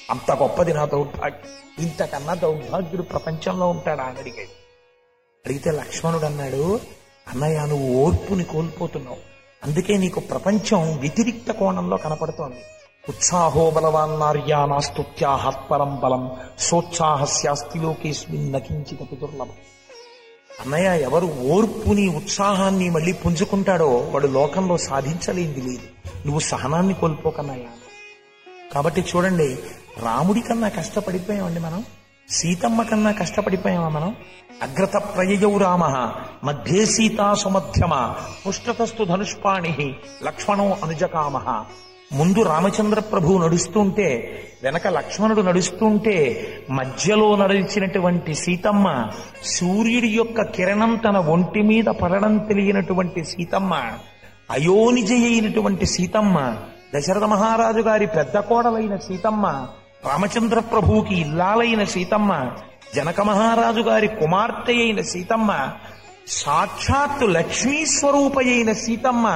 అంత గొప్పది నా దౌర్భాగ్యం ఇంతకన్నా దౌర్భాగ్యుడు ప్రపంచంలో ఉంటాడా అని అడిగాడు అడిగితే లక్ష్మణుడు అన్నాడు అన్నయ్య నువ్వు ఓర్పుని కోల్పోతున్నావు అందుకే నీకు ప్రపంచం వ్యతిరిక్త కోణంలో కనపడుతోంది ఉత్సాహో బలవాన్నార్యానాస్తుత్యాహత్పరం బలం సోత్సాహస్యాస్తి లోకేస్మిన్ నకించిత దుర్లభం అన్నయ్య ఎవరు ఓర్పుని ఉత్సాహాన్ని మళ్ళీ పుంజుకుంటాడో వాడు లోకంలో సాధించలేంది లేదు నువ్వు సహనాన్ని కోల్పోకన్నయ్య కాబట్టి చూడండి రాముడి కన్నా కష్టపడిపోయామండి మనం సీతమ్మ కన్నా కష్టపడిపోయామా మనం అగ్రత ప్రయయౌ రామ మధ్యే సీతా సుమధ్యమ పుష్టతస్తు ధనుష్పాణి లక్ష్మణో అనుజకామ ముందు రామచంద్ర ప్రభువు నడుస్తుంటే వెనక లక్ష్మణుడు నడుస్తుంటే మధ్యలో నడిచినటువంటి సీతమ్మ సూర్యుడి యొక్క కిరణం తన ఒంటి మీద పడడం తెలియనటువంటి సీతమ్మ అయోనిజ అయినటువంటి సీతమ్మ దశరథ మహారాజు గారి పెద్ద కోడలైన సీతమ్మ రామచంద్ర ప్రభువుకి ఇల్లాలైన సీతమ్మ జనక మహారాజు గారి కుమార్తె అయిన సీతమ్మ సాక్షాత్తు లక్ష్మీ స్వరూపయైన సీతమ్మ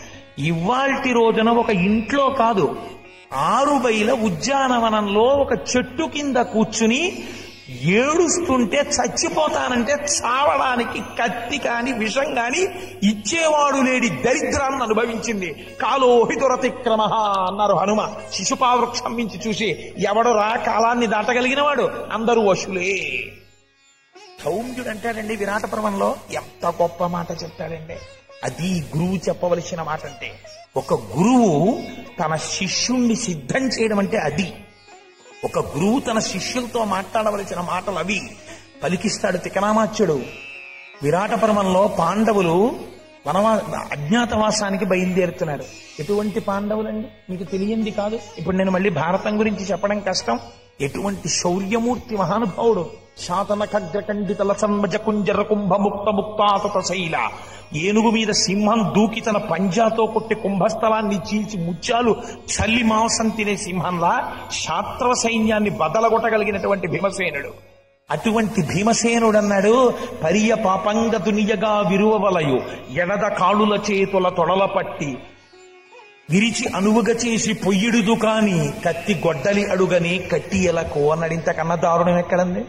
ఇవాల్టి రోజున ఒక ఇంట్లో కాదు ఆరు బయల ఉద్యానవనంలో ఒక చెట్టు కింద కూర్చుని ఏడుస్తుంటే చచ్చిపోతానంటే చావడానికి కత్తి కాని విషం కాని ఇచ్చేవాడు లేడి దరిద్రాన్ని అనుభవించింది కాలోహి దురతిక్రమ అన్నారు హనుమ శిశుపావృక్షం మించి చూసి ఎవడు రా కాలాన్ని దాటగలిగిన వాడు అందరూ వశులే సౌమ్యుడు అంటాడండి విరాట పర్వంలో ఎంత గొప్ప మాట చెప్తాడండి అది గురువు చెప్పవలసిన మాట అంటే ఒక గురువు తన శిష్యుణ్ణి సిద్ధం చేయడం అంటే అది ఒక గురువు తన శిష్యులతో మాట్లాడవలసిన మాటలు అవి పలికిస్తాడు తికనామాచ్యుడు విరాట పర్వంలో పాండవులు వనవా అజ్ఞాతవాసానికి బయలుదేరుతున్నారు ఎటువంటి పాండవులండి మీకు తెలియంది కాదు ఇప్పుడు నేను మళ్ళీ భారతం గురించి చెప్పడం కష్టం ఎటువంటి శౌర్యమూర్తి మహానుభావుడు శాతన ఖడ్గఖండిత లసన్మజ కుంజర కుంభ ముక్త ముక్తాతత శైల ఏనుగు మీద సింహం దూకి తన పంజాతో కొట్టి కుంభస్థలాన్ని చీల్చి ముత్యాలు చల్లి మాంసం తినే సింహంలా శాస్త్ర సైన్యాన్ని బదలగొట్టగలిగినటువంటి భీమసేనుడు అటువంటి భీమసేనుడు అన్నాడు పర్య పాపంగతునియగా విరువవలయు ఎడద కాళుల చేతుల తొడల పట్టి విరిచి అనువుగ చేసి పొయ్యిడుదు కాని కత్తి గొడ్డలి అడుగని కట్టి ఎలకు అన్నాడు ఇంతకన్నా దారుణం ఎక్కడంది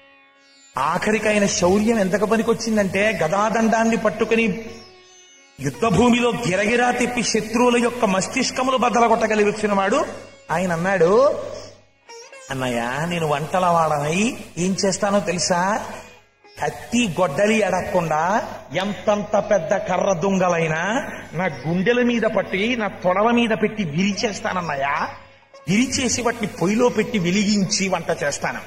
ఆఖరికి ఆయన శౌర్యం ఎంతకు పనికొచ్చిందంటే గదాదండాన్ని పట్టుకుని యుద్ధ భూమిలో గిరగిరా తిప్పి శత్రువుల యొక్క మస్తిష్కములు బద్దలగొట్టగలిగి వచ్చిన వాడు ఆయన అన్నాడు అన్నయ్య నేను వంటల వాడనై ఏం చేస్తానో తెలుసా కత్తి గొడ్డలి అడగకుండా ఎంతంత పెద్ద కర్ర దుంగలైనా నా గుండెల మీద పట్టి నా తొడల మీద పెట్టి విరిచేస్తానన్నయ్య విరిచేసి వాటిని పొయ్యిలో పెట్టి వెలిగించి వంట చేస్తాను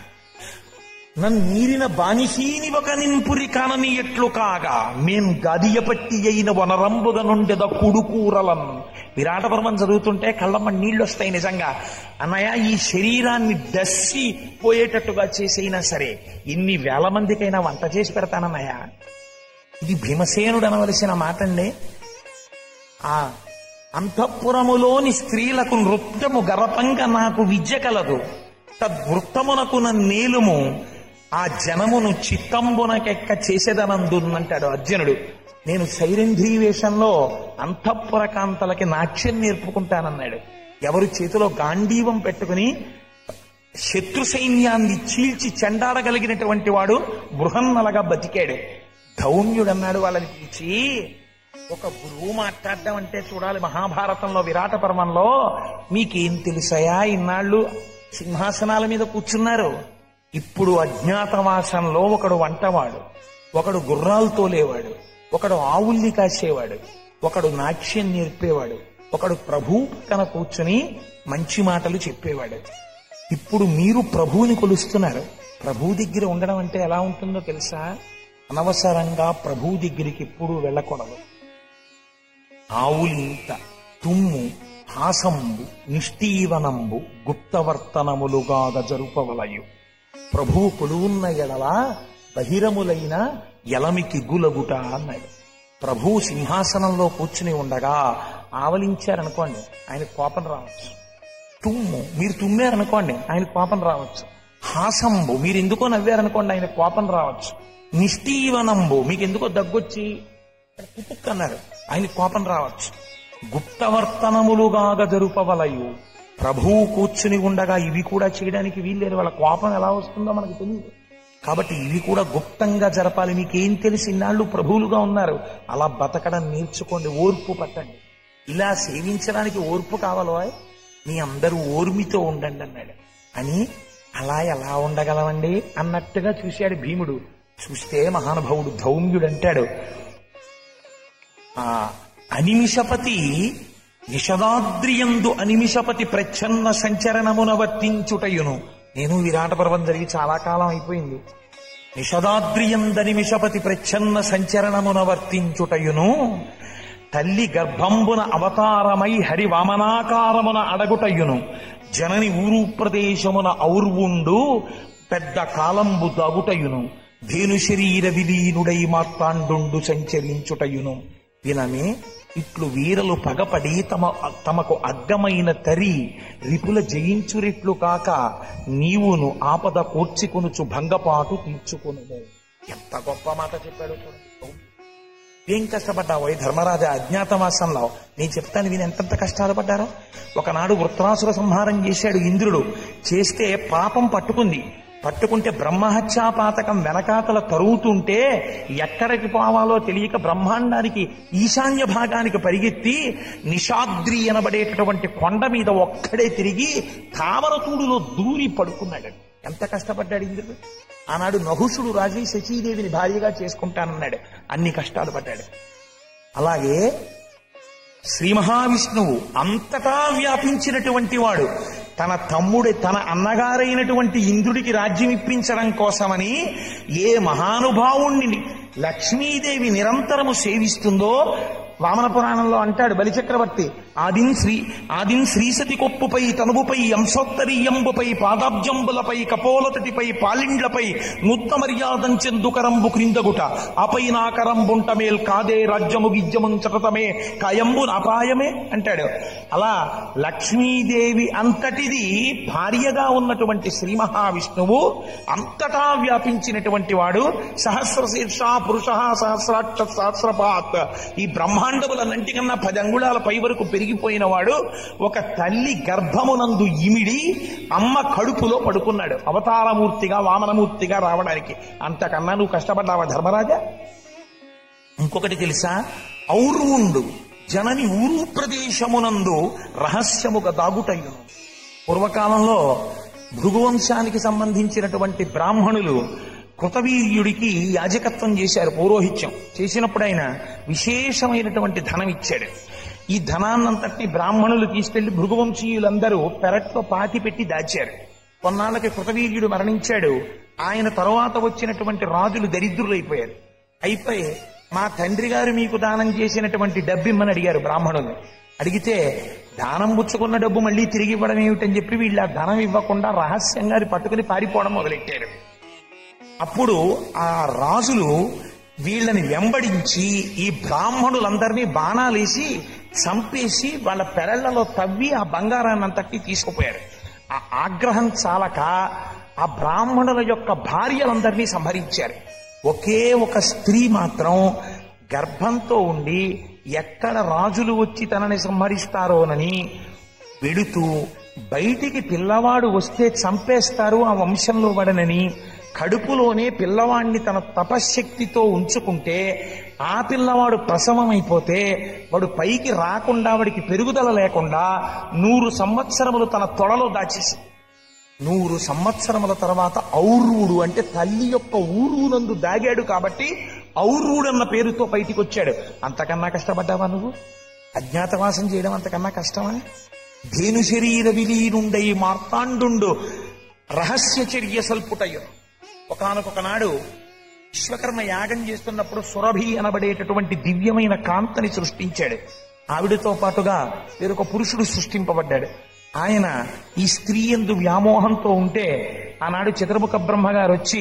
నన్ను మీరిన బానిసీని ఒక నింపురి కానని ఎట్లు కాగా మేం గదియపట్టి అయిన వనరంబుగ నుండెద కుడుకూరలం విరాట పర్వం చదువుతుంటే కళ్ళమ్మ నీళ్ళు వస్తాయి నిజంగా అన్నయ్య ఈ శరీరాన్ని దస్సి పోయేటట్టుగా చేసైనా సరే ఇన్ని వేల మందికైనా వంట చేసి పెడతానన్నయ్య ఇది భీమసేనుడు అనవలసిన మాట అండి ఆ అంతఃపురములోని స్త్రీలకు నృత్యము గరపంగా నాకు విద్య కలదు తద్వృత్తమునకు నేలుము ఆ జనమును చిత్తంబునకెక్క చేసేదనందునంటాడు అర్జునుడు నేను సైరంధ్రీ వేషంలో అంతఃపుర కాంతలకి నాట్యం నేర్పుకుంటానన్నాడు ఎవరు చేతిలో గాంధీవం పెట్టుకుని శత్రు సైన్యాన్ని చీల్చి చెండాడగలిగినటువంటి వాడు బృహన్నలగా బతికాడు ధౌమ్యుడు అన్నాడు వాళ్ళని పిలిచి ఒక గురువు మాట్లాడడం అంటే చూడాలి మహాభారతంలో విరాట పర్వంలో మీకేం తెలుసయా ఇన్నాళ్ళు సింహాసనాల మీద కూర్చున్నారు ఇప్పుడు అజ్ఞాతవాసంలో ఒకడు వంటవాడు ఒకడు గుర్రాలు తోలేవాడు ఒకడు ఆవుల్ని కాసేవాడు ఒకడు నాట్యం నేర్పేవాడు ఒకడు ప్రభు పక్కన కూర్చుని మంచి మాటలు చెప్పేవాడు ఇప్పుడు మీరు ప్రభువుని కొలుస్తున్నారు ప్రభు దగ్గర ఉండడం అంటే ఎలా ఉంటుందో తెలుసా అనవసరంగా ప్రభు దగ్గరికి ఎప్పుడూ వెళ్ళకూడదు ఆవులింత తుమ్ము హాసంబు నిష్ఠీవనంబు గుప్తవర్తనములుగాగ జరుపవలయు ప్రభువు కొలువున్న ఎడల బహిరములైన ఎలమికి గులగుట అన్నాడు ప్రభువు సింహాసనంలో కూర్చుని ఉండగా ఆవలించారనుకోండి ఆయన కోపం రావచ్చు తుమ్ము మీరు తుమ్మారనుకోండి ఆయన కోపం రావచ్చు హాసంబు మీరు ఎందుకో నవ్వారనుకోండి ఆయన కోపం రావచ్చు నిష్ఠీవనంబు మీకు ఎందుకో దగ్గొచ్చి పుట్టుక్ అన్నారు ఆయన కోపం రావచ్చు గుప్తవర్తనములుగాగ జరుపవలయు ప్రభువు కూర్చుని ఉండగా ఇవి కూడా చేయడానికి వీల్లేదు వాళ్ళ కోపం ఎలా వస్తుందో మనకు తెలియదు కాబట్టి ఇవి కూడా గుప్తంగా జరపాలి మీకేం తెలిసి ఇన్నాళ్ళు ప్రభువులుగా ఉన్నారు అలా బతకడం నేర్చుకోండి ఓర్పు పట్టండి ఇలా సేవించడానికి ఓర్పు కావాలో మీ అందరూ ఓర్మితో ఉండండి అన్నాడు అని అలా ఎలా ఉండగలమండి అన్నట్టుగా చూశాడు భీముడు చూస్తే మహానుభావుడు ధౌమ్యుడు అంటాడు ఆ అనిమిషపతి నిషదాద్రియందు అనిమిషపతి ప్రచ్ఛన్న సంచరణమున వర్తించుటయును నేను విరాట పర్వం జరిగి చాలా కాలం అయిపోయింది నిషదాద్రియందనిమిషపతి ప్రచ్ఛన్న సంచరణమున వర్తించుటయును తల్లి గర్భంబున అవతారమై హరి వామనాకారమున అడగుటయును జనని ఊరు ప్రదేశమున ఔర్వుండు పెద్ద కాలంబు దాగుటయును ధేను శరీర విలీనుడై మార్తాండు సంచరించుటయును వినమే ఇట్లు వీరలు పగపడి తమ తమకు అగ్గమైన తరి రిపుల జయించురిట్లు కాక నీవును ఆపద కూర్చుకొనుచు భంగపాటు తీర్చుకొను ఎంత గొప్ప మాట చెప్పాడు చూడండి ఏం కష్టపడ్డావో ఈ ధర్మరాజా అజ్ఞాతవాసంలో నేను చెప్తాను విని ఎంతెంత కష్టాలు పడ్డారో ఒకనాడు వృత్రాసుర సంహారం చేశాడు ఇంద్రుడు చేస్తే పాపం పట్టుకుంది పట్టుకుంటే బ్రహ్మహత్యా పాతకం వెనకాతల తరుగుతుంటే ఎక్కడికి పోవాలో తెలియక బ్రహ్మాండానికి ఈశాన్య భాగానికి పరిగెత్తి నిషాద్రి అనబడేటటువంటి కొండ మీద ఒక్కడే తిరిగి తామరతూడులో దూరి పడుకున్నాడు ఎంత కష్టపడ్డాడు ఇంద్రుడు ఆనాడు నహుషుడు రాజీ శచీదేవిని భార్యగా చేసుకుంటానన్నాడు అన్ని కష్టాలు పడ్డాడు అలాగే శ్రీ మహావిష్ణువు అంతటా వ్యాపించినటువంటి వాడు తన తమ్ముడి తన అన్నగారైనటువంటి ఇంద్రుడికి రాజ్యం ఇప్పించడం కోసమని ఏ మహానుభావుణ్ణి లక్ష్మీదేవి నిరంతరము సేవిస్తుందో వామన పురాణంలో అంటాడు బలిచక్రవర్తి ఆదిన్ శ్రీ ఆదిన్ శ్రీసతి కొప్పుపై తనువుపై అంశోత్తరీయంబుపై పాదాబ్జంబులపై కపోలతటిపై పాలిండ్లపై నూత్న మర్యాదం చెందుకరంబు క్రిందగుట ఆపై నాకరంబుంట మేల్ కాదే రాజ్యము గిజ్యము చటతమే కాయంబు నాపాయమే అంటాడు అలా లక్ష్మీదేవి అంతటిది భార్యగా ఉన్నటువంటి శ్రీ మహావిష్ణువు అంతటా వ్యాపించినటువంటి వాడు సహస్ర శీర్ష పురుష సహస్రాక్ష సహస్రపాత్ ఈ బ్రహ్మాండములన్నింటికన్నా పది అంగుళాల పై వరకు పెరిగిపోయిన వాడు ఒక తల్లి గర్భమునందు ఇమిడి అమ్మ కడుపులో పడుకున్నాడు అవతారమూర్తిగా వామనమూర్తిగా రావడానికి అంతకన్నా నువ్వు కష్టపడ్డావా ధర్మరాజా ఇంకొకటి తెలుసా ఔరువుండు జనని ఊరు ప్రదేశమునందు రహస్యముగా దాగుటయ్యును పూర్వకాలంలో భృగువంశానికి సంబంధించినటువంటి బ్రాహ్మణులు కృతవీర్యుడికి యాజకత్వం చేశారు పౌరోహిత్యం చేసినప్పుడు ఆయన విశేషమైనటువంటి ధనం ఇచ్చాడు ఈ ధనాన్నంతటిని బ్రాహ్మణులు తీసుకెళ్లి భృగువంశీయులందరూ పెరట్లో పాతి పెట్టి దాచారు కొన్నాళ్ళకి కృతవీర్యుడు మరణించాడు ఆయన తరువాత వచ్చినటువంటి రాజులు దరిద్రులైపోయారు అయిపోయి మా తండ్రి గారు మీకు దానం చేసినటువంటి డబ్బు ఇమ్మని అడిగారు బ్రాహ్మణులు అడిగితే దానం పుచ్చుకున్న డబ్బు మళ్ళీ తిరిగి ఇవ్వడం ఏమిటని చెప్పి వీళ్ళు ఆ ధనం ఇవ్వకుండా రహస్యంగా అది పట్టుకుని పారిపోవడం మొదలెట్టారు అప్పుడు ఆ రాజులు వీళ్ళని వెంబడించి ఈ బ్రాహ్మణులందరినీ బాణాలేసి చంపేసి వాళ్ళ పెరళ్లలో తవ్వి ఆ బంగారాన్ని అంతటి తీసుకుపోయారు ఆ ఆగ్రహం చాలక ఆ బ్రాహ్మణుల యొక్క భార్యలందరినీ సంహరించారు ఒకే ఒక స్త్రీ మాత్రం గర్భంతో ఉండి ఎక్కడ రాజులు వచ్చి తనని సంహరిస్తారోనని వెడుతూ బయటికి పిల్లవాడు వస్తే చంపేస్తారు ఆ వంశంలో వడనని కడుపులోనే పిల్లవాడిని తన తపశ్శక్తితో ఉంచుకుంటే ఆ పిల్లవాడు ప్రసవం అయిపోతే వాడు పైకి రాకుండా వాడికి పెరుగుదల లేకుండా నూరు సంవత్సరములు తన తొడలో దాచేసి నూరు సంవత్సరముల తర్వాత ఔర్వుడు అంటే తల్లి యొక్క ఊరునందు దాగాడు కాబట్టి ఔర్వుడు అన్న పేరుతో బయటికి వచ్చాడు అంతకన్నా కష్టపడ్డావా నువ్వు అజ్ఞాతవాసం చేయడం అంతకన్నా కష్టమా ధేను శరీర విలీనుండై మార్తాండు రహస్య చర్య సల్పుటయ్యు ఒకనొక నాడు విశ్వకర్మ యాగం చేస్తున్నప్పుడు సురభి అనబడేటటువంటి దివ్యమైన కాంతని సృష్టించాడు ఆవిడతో పాటుగా వేరొక పురుషుడు సృష్టింపబడ్డాడు ఆయన ఈ స్త్రీ ఎందు వ్యామోహంతో ఉంటే ఆనాడు చతుర్ముఖ బ్రహ్మగారు వచ్చి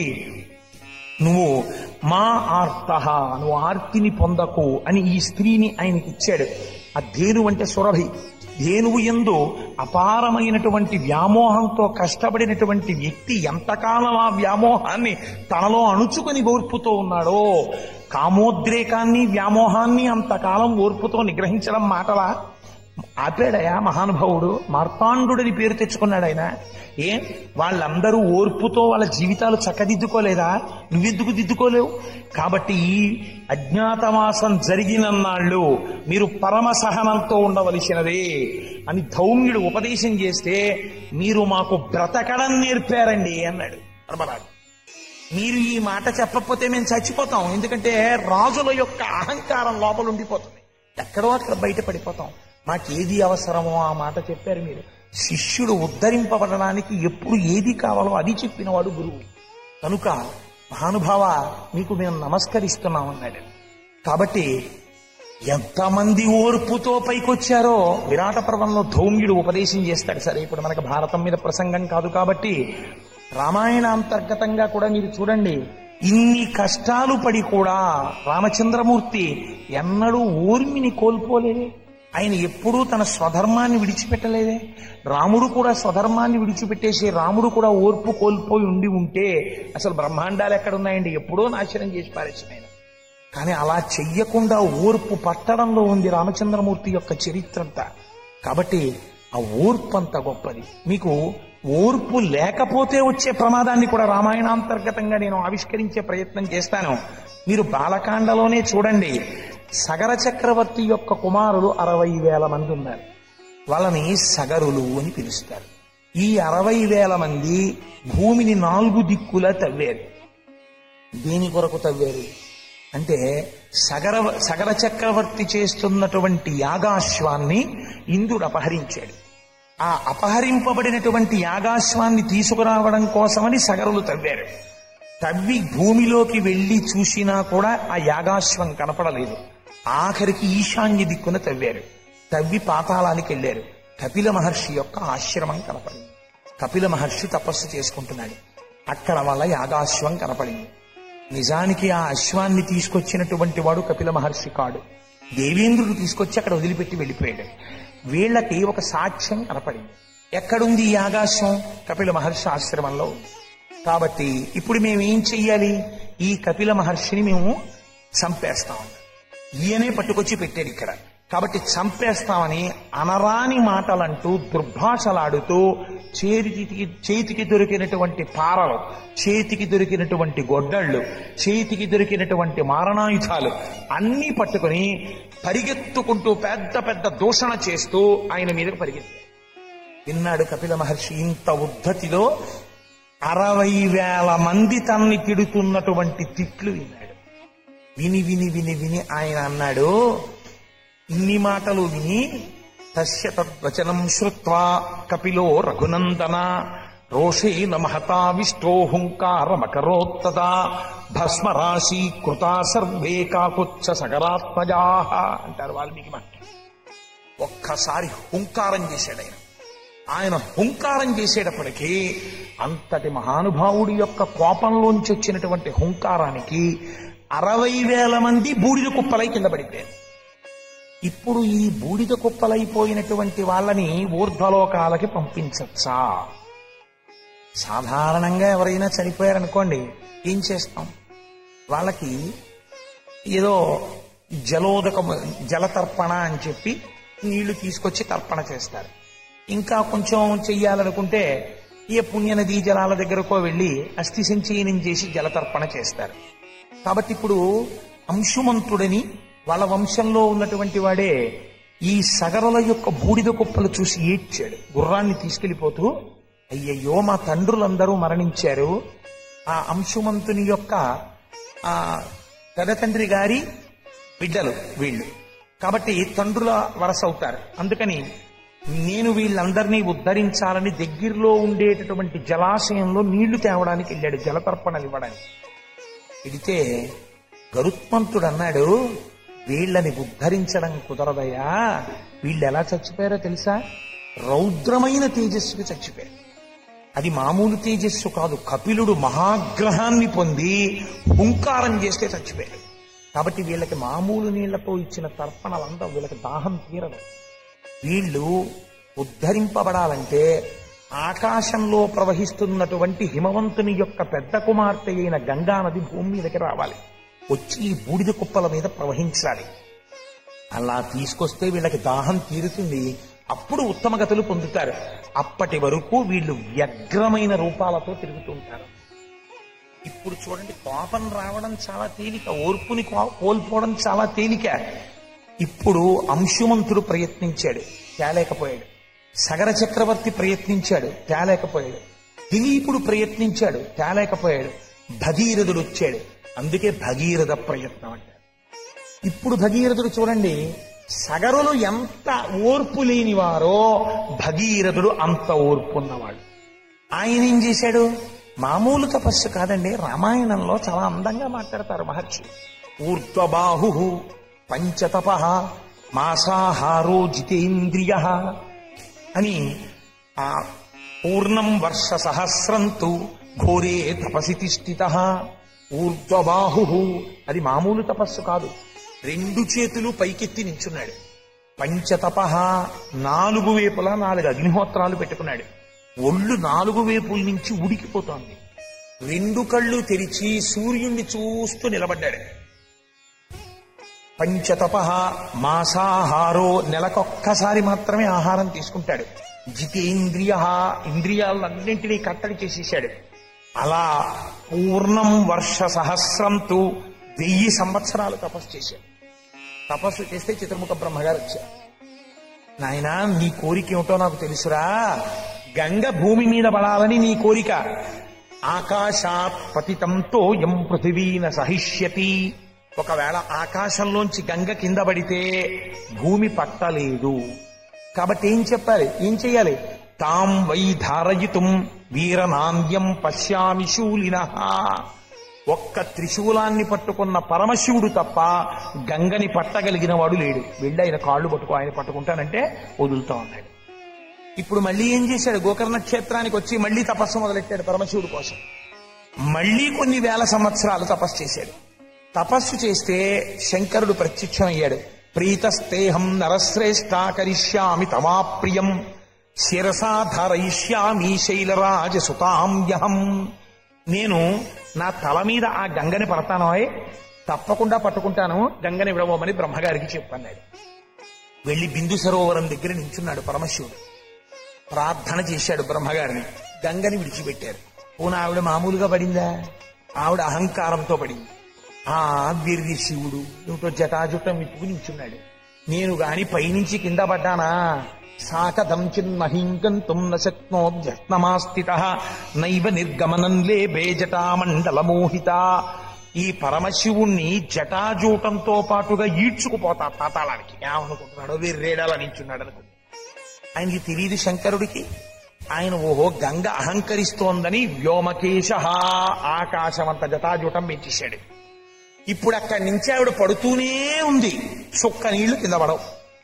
నువ్వు మా ఆర్త నువ్వు ఆర్తిని పొందకు అని ఈ స్త్రీని ఆయనకి ఇచ్చాడు ఆ ధేను అంటే సురభి ధేనువు ఎందు అపారమైనటువంటి వ్యామోహంతో కష్టపడినటువంటి వ్యక్తి ఎంతకాలం ఆ వ్యామోహాన్ని తనలో అణుచుకొని ఓర్పుతో ఉన్నాడో కామోద్రేకాన్ని వ్యామోహాన్ని అంతకాలం ఓర్పుతో నిగ్రహించడం మాటలా ఆపాడయా మహానుభావుడు మార్తాండుడని పేరు తెచ్చుకున్నాడు ఆయన ఏ వాళ్ళందరూ ఓర్పుతో వాళ్ళ జీవితాలు చక్కదిద్దుకోలేదా నువ్వెందుకు దిద్దుకోలేవు కాబట్టి ఈ అజ్ఞాతవాసం జరిగినన్నాళ్ళు మీరు పరమ సహనంతో ఉండవలసినదే అని ధౌమ్యుడు ఉపదేశం చేస్తే మీరు మాకు బ్రతకడం నేర్పారండి అన్నాడు ధర్మరాజు మీరు ఈ మాట చెప్పకపోతే మేము చచ్చిపోతాం ఎందుకంటే రాజుల యొక్క అహంకారం లోపల ఉండిపోతుంది ఎక్కడో అక్కడ బయట పడిపోతాం మాకేది అవసరమో ఆ మాట చెప్పారు మీరు శిష్యుడు ఉద్ధరింపబడడానికి ఎప్పుడు ఏది కావాలో అది చెప్పినవాడు గురువు కనుక మహానుభావ మీకు మేము నమస్కరిస్తున్నాం అన్నాడు కాబట్టి ఎంతమంది ఓర్పుతో పైకొచ్చారో విరాట పర్వంలో ధౌమ్యుడు ఉపదేశం చేస్తాడు సరే ఇప్పుడు మనకు భారతం మీద ప్రసంగం కాదు కాబట్టి రామాయణ అంతర్గతంగా కూడా మీరు చూడండి ఇన్ని కష్టాలు పడి కూడా రామచంద్రమూర్తి ఎన్నడూ ఊర్మిని కోల్పోలేదే ఆయన ఎప్పుడూ తన స్వధర్మాన్ని విడిచిపెట్టలేదే రాముడు కూడా స్వధర్మాన్ని విడిచిపెట్టేసి రాముడు కూడా ఓర్పు కోల్పోయి ఉండి ఉంటే అసలు బ్రహ్మాండాలు ఎక్కడున్నాయండి ఎప్పుడో నాశనం చేసి పారేసిన ఆయన కానీ అలా చెయ్యకుండా ఓర్పు పట్టడంలో ఉంది రామచంద్రమూర్తి యొక్క చరిత్ర అంతా కాబట్టి ఆ ఓర్పు అంత గొప్పది మీకు ఓర్పు లేకపోతే వచ్చే ప్రమాదాన్ని కూడా రామాయణాంతర్గతంగా నేను ఆవిష్కరించే ప్రయత్నం చేస్తాను మీరు బాలకాండలోనే చూడండి సగర చక్రవర్తి యొక్క కుమారులు అరవై వేల మంది ఉన్నారు వాళ్ళని సగరులు అని పిలుస్తారు ఈ అరవై వేల మంది భూమిని నాలుగు దిక్కులా తవ్వారు దేని కొరకు తవ్వారు అంటే సగర సగర చక్రవర్తి చేస్తున్నటువంటి యాగాశ్వాన్ని ఇంద్రుడు అపహరించాడు ఆ అపహరింపబడినటువంటి యాగాశ్వాన్ని తీసుకురావడం కోసమని సగరులు తవ్వారు తవ్వి భూమిలోకి వెళ్లి చూసినా కూడా ఆ యాగాశ్వం కనపడలేదు ఆఖరికి ఈశాన్య దిక్కున తవ్వారు తవ్వి పాతాళానికి వెళ్లారు కపిల మహర్షి యొక్క ఆశ్రమం కనపడింది కపిల మహర్షి తపస్సు చేసుకుంటున్నాడు అక్కడ వాళ్ళ యాగాశ్వం కనపడింది నిజానికి ఆ అశ్వాన్ని తీసుకొచ్చినటువంటి వాడు కపిల మహర్షి కాడు దేవేంద్రుడు తీసుకొచ్చి అక్కడ వదిలిపెట్టి వెళ్ళిపోయాడు వీళ్ళకి ఒక సాక్ష్యం కనపడింది ఎక్కడుంది ఈ యాగాశ్వం కపిల మహర్షి ఆశ్రమంలో ఉంది కాబట్టి ఇప్పుడు మేము ఏం చెయ్యాలి ఈ కపిల మహర్షిని మేము చంపేస్తాం ఈయనే పట్టుకొచ్చి పెట్టాడు ఇక్కడ కాబట్టి చంపేస్తామని అనరాని మాటలంటూ దుర్భాషలాడుతూ చేతికి చేతికి దొరికినటువంటి పారలు చేతికి దొరికినటువంటి గొడ్డళ్ళు చేతికి దొరికినటువంటి మారణాయుధాలు అన్నీ పట్టుకుని పరిగెత్తుకుంటూ పెద్ద పెద్ద దూషణ చేస్తూ ఆయన మీదకు పరిగెత్తాడు విన్నాడు కపిల మహర్షి ఇంత ఉద్ధతిలో అరవై వేల మంది తన్ని తిడుతున్నటువంటి తిట్లు విన్నాడు విని విని విని విని ఆయన అన్నాడు ఇన్ని మాటలు విని తస్య తద్వచనం శ్రుత్వా కపిలో రఘునందన రోషేన మహతావిష్టో హుంకారమకరోత్తదా భస్మరాశి కృతా సర్వే కాకుచ్చ సగరాత్మజా అంటారు వాల్మీకి మాట ఒక్కసారి హుంకారం చేశాడు ఆయన ఆయన హుంకారం చేసేటప్పటికీ అంతటి మహానుభావుడి యొక్క కోపంలోంచి వచ్చినటువంటి హుంకారానికి అరవై వేల మంది బూడిద కుప్పలై కింద పడిపోయారు ఇప్పుడు ఈ బూడిద కుప్పలైపోయినటువంటి వాళ్ళని ఊర్ధ్వలోకాలకి పంపించచ్చా సాధారణంగా ఎవరైనా చనిపోయారనుకోండి ఏం చేస్తాం వాళ్ళకి ఏదో జలోదక జలతర్పణ అని చెప్పి నీళ్లు తీసుకొచ్చి తర్పణ చేస్తారు ఇంకా కొంచెం చెయ్యాలనుకుంటే ఏ పుణ్యనదీ జలాల దగ్గరకో వెళ్ళి అస్థి సంచయనం చేసి జలతర్పణ చేస్తారు కాబట్టి ఇప్పుడు అంశుమంతుడని వాళ్ళ వంశంలో ఉన్నటువంటి వాడే ఈ సగరుల యొక్క బూడిద కుప్పలు చూసి ఏడ్చాడు గుర్రాన్ని తీసుకెళ్లిపోతూ అయ్యయ్యో మా తండ్రులందరూ మరణించారు ఆ అంశుమంతుని యొక్క ఆ పెద్ద తండ్రి గారి బిడ్డలు వీళ్ళు కాబట్టి తండ్రుల వరస అవుతారు అందుకని నేను వీళ్ళందరినీ ఉద్ధరించాలని దగ్గరలో ఉండేటటువంటి జలాశయంలో నీళ్లు తేవడానికి వెళ్ళాడు జలతర్పణలు ఇవ్వడానికి వెడితే గరుత్మంతుడు అన్నాడు వీళ్ళని ఉద్ధరించడం కుదరదయా వీళ్ళు ఎలా చచ్చిపోయారో తెలుసా రౌద్రమైన తేజస్సుకి చచ్చిపోయారు అది మామూలు తేజస్సు కాదు కపిలుడు మహాగ్రహాన్ని పొంది హుంకారం చేస్తే చచ్చిపోయాడు కాబట్టి వీళ్ళకి మామూలు నీళ్లతో ఇచ్చిన తర్పణలంతా వీళ్ళకి దాహం తీరదు వీళ్ళు ఉద్ధరింపబడాలంటే ఆకాశంలో ప్రవహిస్తున్నటువంటి హిమవంతుని యొక్క పెద్ద కుమార్తె అయిన గంగా నది భూమి మీదకి రావాలి వచ్చి ఈ బూడిద కుప్పల మీద ప్రవహించాలి అలా తీసుకొస్తే వీళ్ళకి దాహం తీరుతుంది అప్పుడు ఉత్తమ గతులు పొందుతారు అప్పటి వరకు వీళ్ళు వ్యగ్రమైన రూపాలతో తిరుగుతుంటారు ఇప్పుడు చూడండి కోపం రావడం చాలా తేలిక ఓర్పుని కో- కోల్పోవడం చాలా తేలిక ఇప్పుడు అంశుమంతుడు ప్రయత్నించాడు తేలేకపోయాడు సగర చక్రవర్తి ప్రయత్నించాడు తేలేకపోయాడు దిలీపుడు ప్రయత్నించాడు తేలేకపోయాడు భగీరథుడు వచ్చాడు అందుకే భగీరథ ప్రయత్నం అంటారు ఇప్పుడు భగీరథుడు చూడండి సగరులు ఎంత ఓర్పు లేనివారో భగీరథుడు అంత ఓర్పు ఉన్నవాడు ఆయన ఏం చేశాడు మామూలు తపస్సు కాదండి రామాయణంలో చాలా అందంగా మాట్లాడతారు మహర్షి ఊర్ధ్వబాహు పంచతప మాసాహారో జితేంద్రియ అని ఆ పూర్ణం వర్ష సహస్రంతు ఘోరే తపసి తిష్ఠిత ఊర్ధ్వబాహు అది మామూలు తపస్సు కాదు రెండు చేతులు పైకెత్తి నించున్నాడు పంచతప నాలుగు వైపులా నాలుగు అగ్నిహోత్రాలు పెట్టుకున్నాడు ఒళ్ళు నాలుగు వైపుల నుంచి ఉడికిపోతోంది రెండు కళ్ళు తెరిచి సూర్యుణ్ణి చూస్తూ నిలబడ్డాడు పంచతప మాసాహారో నెలకొక్కసారి మాత్రమే ఆహారం తీసుకుంటాడు జితేంద్రియ ఇంద్రియాలన్నింటినీ కట్టడి చేసేసాడు అలా పూర్ణం వర్ష సహస్రంతో వెయ్యి సంవత్సరాలు తపస్సు చేశాడు తపస్సు చేస్తే చిత్రముఖ బ్రహ్మగారు వచ్చారు నాయనా నీ కోరిక ఏమిటో నాకు తెలుసురా గంగ భూమి మీద పడాలని నీ కోరిక ఆకాశాత్ పతితంతో ఎం పృథివీన సహిష్యతి ఒకవేళ ఆకాశంలోంచి గంగ కింద పడితే భూమి పట్టలేదు కాబట్టి ఏం చెప్పాలి ఏం చెయ్యాలి తాం వై ధారయితుం వీరనాంద్యం పశ్యామి శూలిన ఒక్క త్రిశూలాన్ని పట్టుకున్న పరమశివుడు తప్ప గంగని పట్టగలిగిన వాడు లేడు వెళ్ళి ఆయన కాళ్ళు పట్టుకో ఆయన పట్టుకుంటానంటే వదులుతా ఉన్నాడు ఇప్పుడు మళ్ళీ ఏం చేశాడు గోకర్ణ క్షేత్రానికి వచ్చి మళ్ళీ తపస్సు మొదలెట్టాడు పరమశివుడు కోసం మళ్ళీ కొన్ని వేల సంవత్సరాలు తపస్సు చేశాడు తపస్సు చేస్తే శంకరుడు ప్రత్యక్షమయ్యాడు ప్రీతస్తేహం నరశ్రేష్ఠ కరిష్యామి తమాప్రియం శిరసా ధరయిష్యామి శైలరాజ సుతాంయహం నేను నా తల మీద ఆ గంగని పడతానోయ్ తప్పకుండా పట్టుకుంటాను గంగని విడవమని బ్రహ్మగారికి చెప్పన్నాడు వెళ్లి బిందు సరోవరం దగ్గర నించున్నాడు పరమశివుడు ప్రార్థన చేశాడు బ్రహ్మగారిని గంగని విడిచిపెట్టారు పోనా ఆవిడ మామూలుగా పడిందా ఆవిడ అహంకారంతో పడింది ఆ వీర్య శివుడు ఏమిటో జటాజుటం విప్పుకుని నించున్నాడు నేను గాని పైనుంచి కింద పడ్డానా సాకదం చిన్మహింకంతుం నశక్నోద్యత్నమాస్థిత నైవ నిర్గమనం లేబే జటామండల మోహిత ఈ పరమశివుణ్ణి జటాజూటంతో పాటుగా ఈడ్చుకుపోతా పాతాళానికి ఏమనుకుంటున్నాడో వీర్రేడాల నించున్నాడు అనుకుంటున్నాడు ఆయనకి తెలియదు శంకరుడికి ఆయన ఓహో గంగ అహంకరిస్తోందని వ్యోమకేశ ఆకాశమంత జటాజూటం పెంచేశాడు ఇప్పుడు అక్కడి నుంచి ఆవిడ పడుతూనే ఉంది చుక్క నీళ్లు కింద పడవు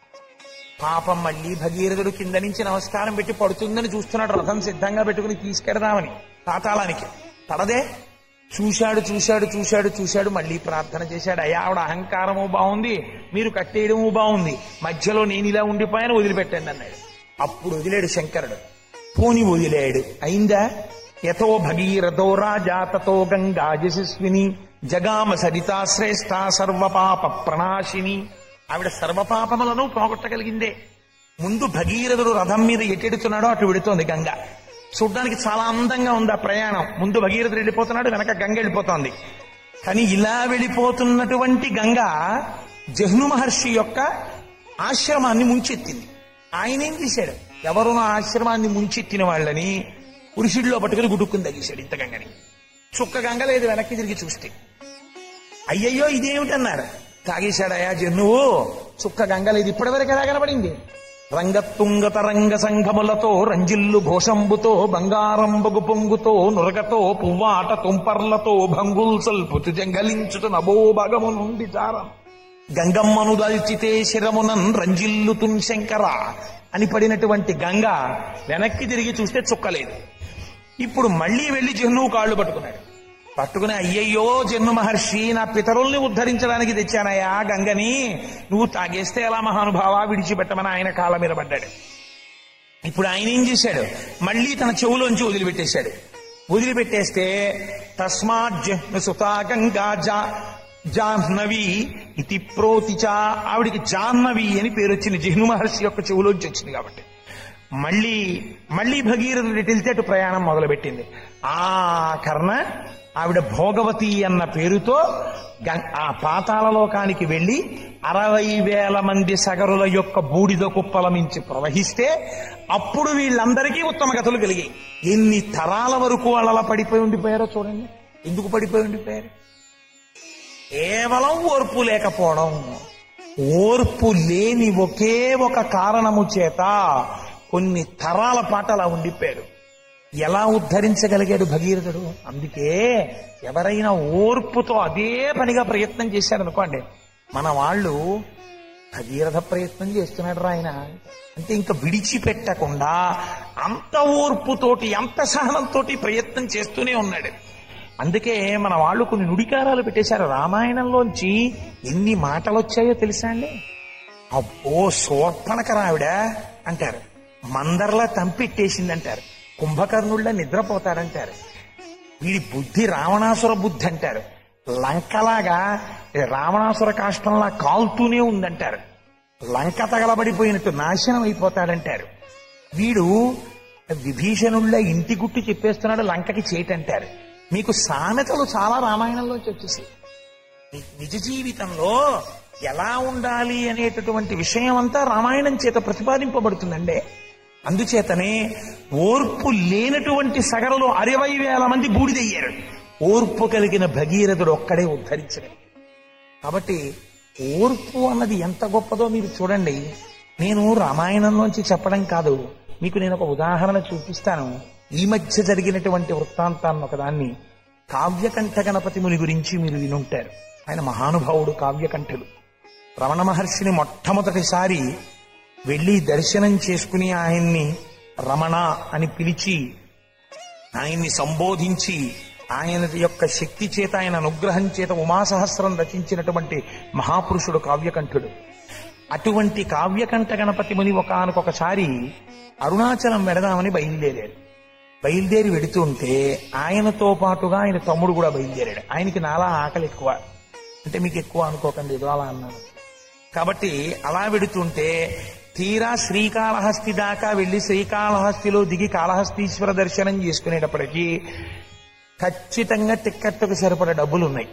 పాపం మళ్ళీ భగీరథుడు కింద నుంచి నమస్కారం పెట్టి పడుతుందని చూస్తున్నాడు రథం సిద్ధంగా పెట్టుకుని తీసుకెడదామని పాతాళానికి పడదే చూశాడు చూశాడు చూశాడు చూశాడు మళ్ళీ ప్రార్థన చేశాడు అయ్యా ఆవిడ అహంకారము బాగుంది మీరు కట్టేయడము బాగుంది మధ్యలో నేను ఇలా ఉండిపోయాను వదిలిపెట్టండి అన్నాడు అప్పుడు వదిలేడు శంకరుడు పోని వదిలేడు అయిందా యథో భగీరథో రాజా తతో గంగా యశస్విని జగామ సరితా శ్రేష్ఠ సర్వపాప ప్రణాశిని ఆవిడ సర్వపాపములను పోగొట్టగలిగిందే ముందు భగీరథుడు రథం మీద ఎటెడుతున్నాడో అటు వెడుతోంది గంగ చూడ్డానికి చాలా అందంగా ఉంది ఆ ప్రయాణం ముందు భగీరథుడు వెళ్ళిపోతున్నాడు వెనక గంగ వెళ్ళిపోతోంది కానీ ఇలా వెళ్ళిపోతున్నటువంటి గంగ జహ్ను మహర్షి యొక్క ఆశ్రమాన్ని ముంచెత్తింది ఆయన ఏం చేశాడు ఎవరు నా ఆశ్రమాన్ని ముంచెత్తిన వాళ్ళని పురుషుడిలో పట్టుకుని గుడుక్కుని తగ్గిశాడు ఇంత గంగని చుక్క గంగ లేదు వెనక్కి తిరిగి చూస్తే అయ్యయ్యో ఇదేమిటన్నారు తాగేశాడయా జన్నువు చుక్క గంగ లేదు ఇప్పటివరకు ఎలా కనబడింది రంగతుంగ తరంగ సంఘములతో రంజిల్లు ఘోషంబుతో బంగారంబగు పొంగుతో నురగతో పువ్వాట తుంపర్లతో భంగుల్ సల్పుచు జంగలించుట నభోభగము నుండి చారం గంగమ్మను దల్చితే శిరమునన్ రంజిల్లుతున్ శంకర అని పడినటువంటి గంగ వెనక్కి తిరిగి చూస్తే చుక్కలేదు ఇప్పుడు మళ్ళీ వెళ్లి జహ్నువు కాళ్ళు పట్టుకున్నాడు పట్టుకుని అయ్యయ్యో జన్ను మహర్షి నా పితరుల్ని ఉద్ధరించడానికి తెచ్చానయ్యా గంగని నువ్వు తాగేస్తే ఎలా మహానుభావ విడిచిపెట్టమని ఆయన కాళ్ళ మీద పడ్డాడు ఇప్పుడు ఆయన ఏం చేశాడు మళ్ళీ తన చెవులోంచి వదిలిపెట్టేశాడు వదిలిపెట్టేస్తే తస్మాత్ జహ్ను సుతా గంగా జా జాహ్నవి ఇతి ప్రోతిచ ఆవిడికి జాహ్నవి అని పేరు వచ్చింది జిహ్ను మహర్షి యొక్క చెవులోంచి వచ్చింది కాబట్టి మళ్ళీ మళ్ళీ భగీరథుడు ఎటు వెళ్తే అటు ప్రయాణం మొదలుపెట్టింది ఆ కర్ణ ఆవిడ భోగవతి అన్న పేరుతో గం- ఆ పాతాళ లోకానికి వెళ్లి అరవై వేల మంది సగరుల యొక్క బూడిద కుప్పల మించి ప్రవహిస్తే అప్పుడు వీళ్ళందరికీ ఉత్తమ కథలు కలిగాయి ఎన్ని తరాల వరకు వాళ్ళు అలా పడిపోయి ఉండిపోయారో చూడండి ఎందుకు పడిపోయి ఉండిపోయారు కేవలం ఓర్పు లేకపోవడం ఓర్పు లేని ఒకే ఒక కారణము చేత కొన్ని తరాల పాట అలా ఉండిపోయాడు ఎలా ఉద్ధరించగలిగాడు భగీరథుడు అందుకే ఎవరైనా ఓర్పుతో అదే పనిగా ప్రయత్నం చేశారనుకోండి మన వాళ్ళు భగీరథ ప్రయత్నం చేస్తున్నాడు రా ఆయన అంటే ఇంకా విడిచిపెట్టకుండా అంత ఓర్పుతోటి అంత సహనంతోటి ప్రయత్నం చేస్తూనే ఉన్నాడు అందుకే మన వాళ్ళు కొన్ని నుడికారాలు పెట్టేశారు రామాయణంలోంచి ఎన్ని మాటలు వచ్చాయో తెలుసా అండి అబ్బో శోర్పణకరావిడ అంటారు మందర్లా తంపెట్టేసిందంటారు కుంభకర్ణుళ్ళ నిద్రపోతాడంటారు వీడి బుద్ధి రావణాసుర బుద్ధి అంటారు లంకలాగా రావణాసుర కాష్టంలా కాల్తూనే ఉందంటారు లంక తగలబడిపోయినట్టు నాశనం అయిపోతాడంటారు వీడు విభీషణుళ్ళ ఇంటి గుట్టు చెప్పేస్తున్నాడు లంకకి చేటంటారు మీకు సామెతలు చాలా రామాయణంలోంచి వచ్చేసాయి ని- నిజ జీవితంలో ఎలా ఉండాలి అనేటటువంటి విషయం అంతా రామాయణం చేత ప్రతిపాదింపబడుతుందండి అందుచేతనే ఓర్పు లేనటువంటి సగరలో అరవై వేల మంది బూడిదయ్యారు ఓర్పు కలిగిన భగీరథుడు ఒక్కడే ఉద్ధరించడం కాబట్టి ఓర్పు అన్నది ఎంత గొప్పదో మీరు చూడండి నేను రామాయణంలోంచి చెప్పడం కాదు మీకు నేను ఒక ఉదాహరణ చూపిస్తాను ఈ మధ్య జరిగినటువంటి వృత్తాంతాన్ని ఒకదాన్ని కావ్యకంఠ గణపతి ముని గురించి మీరు వినుంటారు ఆయన మహానుభావుడు కావ్యకంఠుడు రమణ మహర్షిని మొట్టమొదటిసారి వెళ్లి దర్శనం చేసుకుని ఆయన్ని రమణ అని పిలిచి ఆయన్ని సంబోధించి ఆయన యొక్క శక్తి చేత ఆయన అనుగ్రహం చేత ఉమాసహస్రం రచించినటువంటి మహాపురుషుడు కావ్యకంఠుడు అటువంటి కావ్యకంఠ గణపతి ముని ఒకనకొకసారి అరుణాచలం వెడదామని బయలుదేరాడు బయలుదేరి వెడుతుంటే ఆయనతో పాటుగా ఆయన తమ్ముడు కూడా బయలుదేరాడు ఆయనకి నాలా ఆకలి ఎక్కువ అంటే మీకు ఎక్కువ అనుకోకండి ఏదో అలా అన్నాను కాబట్టి అలా వెడుతుంటే తీరా శ్రీకాళహస్తి దాకా వెళ్లి శ్రీకాళహస్తిలో దిగి కాళహస్తీశ్వర దర్శనం చేసుకునేటప్పటికీ ఖచ్చితంగా టిక్కెట్లకు సరిపడ డబ్బులు ఉన్నాయి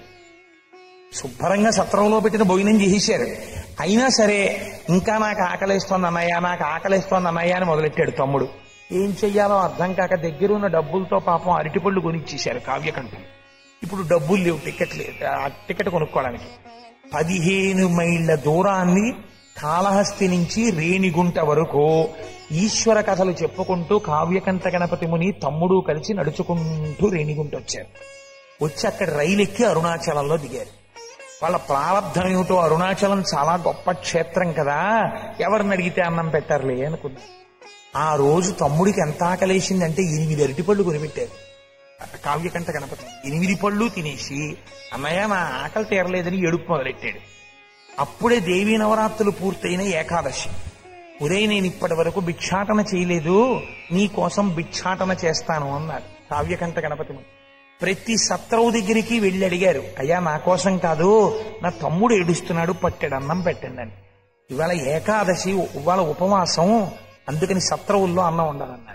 శుభ్రంగా సత్రంలో పెట్టిన భోజనం చేసేశారు అయినా సరే ఇంకా నాకు ఆకలిస్తోంది అన్నయ్య నాకు ఆకలిస్తోంది అన్నయ్య అని మొదలెట్టాడు తమ్ముడు ఏం చెయ్యాలో అర్థం కాక దగ్గరున్న డబ్బులతో పాపం అరటిపళ్ళు కొనిచ్చేశారు కావ్యకంఠం ఇప్పుడు డబ్బులు లేవు టికెట్ లేదు ఆ టికెట్ కొనుక్కోవడానికి పదిహేను మైళ్ళ దూరాన్ని కాళహస్తి నుంచి రేణిగుంట వరకు ఈశ్వర కథలు చెప్పుకుంటూ కావ్యకంఠ గణపతి ముని తమ్ముడు కలిసి నడుచుకుంటూ రేణిగుంట వచ్చారు వచ్చి అక్కడ రైలు ఎక్కి అరుణాచలంలో దిగారు వాళ్ళ ప్రారంధం ఏమిటో అరుణాచలం చాలా గొప్ప క్షేత్రం కదా ఎవరిని అడిగితే అన్నం పెట్టారులే అనుకున్నా ఆ రోజు తమ్ముడికి ఎంత ఆకలేసిందంటే ఎనిమిది అరటిపళ్ళు కొనిపెట్టారు కావ్యకంఠ గణపతి ఎనిమిది పళ్ళు తినేసి అన్నయ్య నా ఆకలి తీరలేదని ఏడుపు మొదలెట్టాడు అప్పుడే దేవీ నవరాత్రులు పూర్తయిన ఏకాదశి ఉదయం నేను ఇప్పటి వరకు భిక్షాటన చేయలేదు నీ కోసం భిక్షాటన చేస్తాను అన్నాడు కావ్యకంఠ గణపతి ముని. ప్రతి సత్రవు దగ్గరికి వెళ్ళి అడిగారు అయ్యా నా కోసం కాదు నా తమ్ముడు ఏడుస్తున్నాడు పట్టాడు అన్నం పెట్టండి అని ఇవాళ ఏకాదశి ఇవాళ ఉపవాసం అందుకని సత్రవుల్లో అన్నం ఉండాలన్నాడు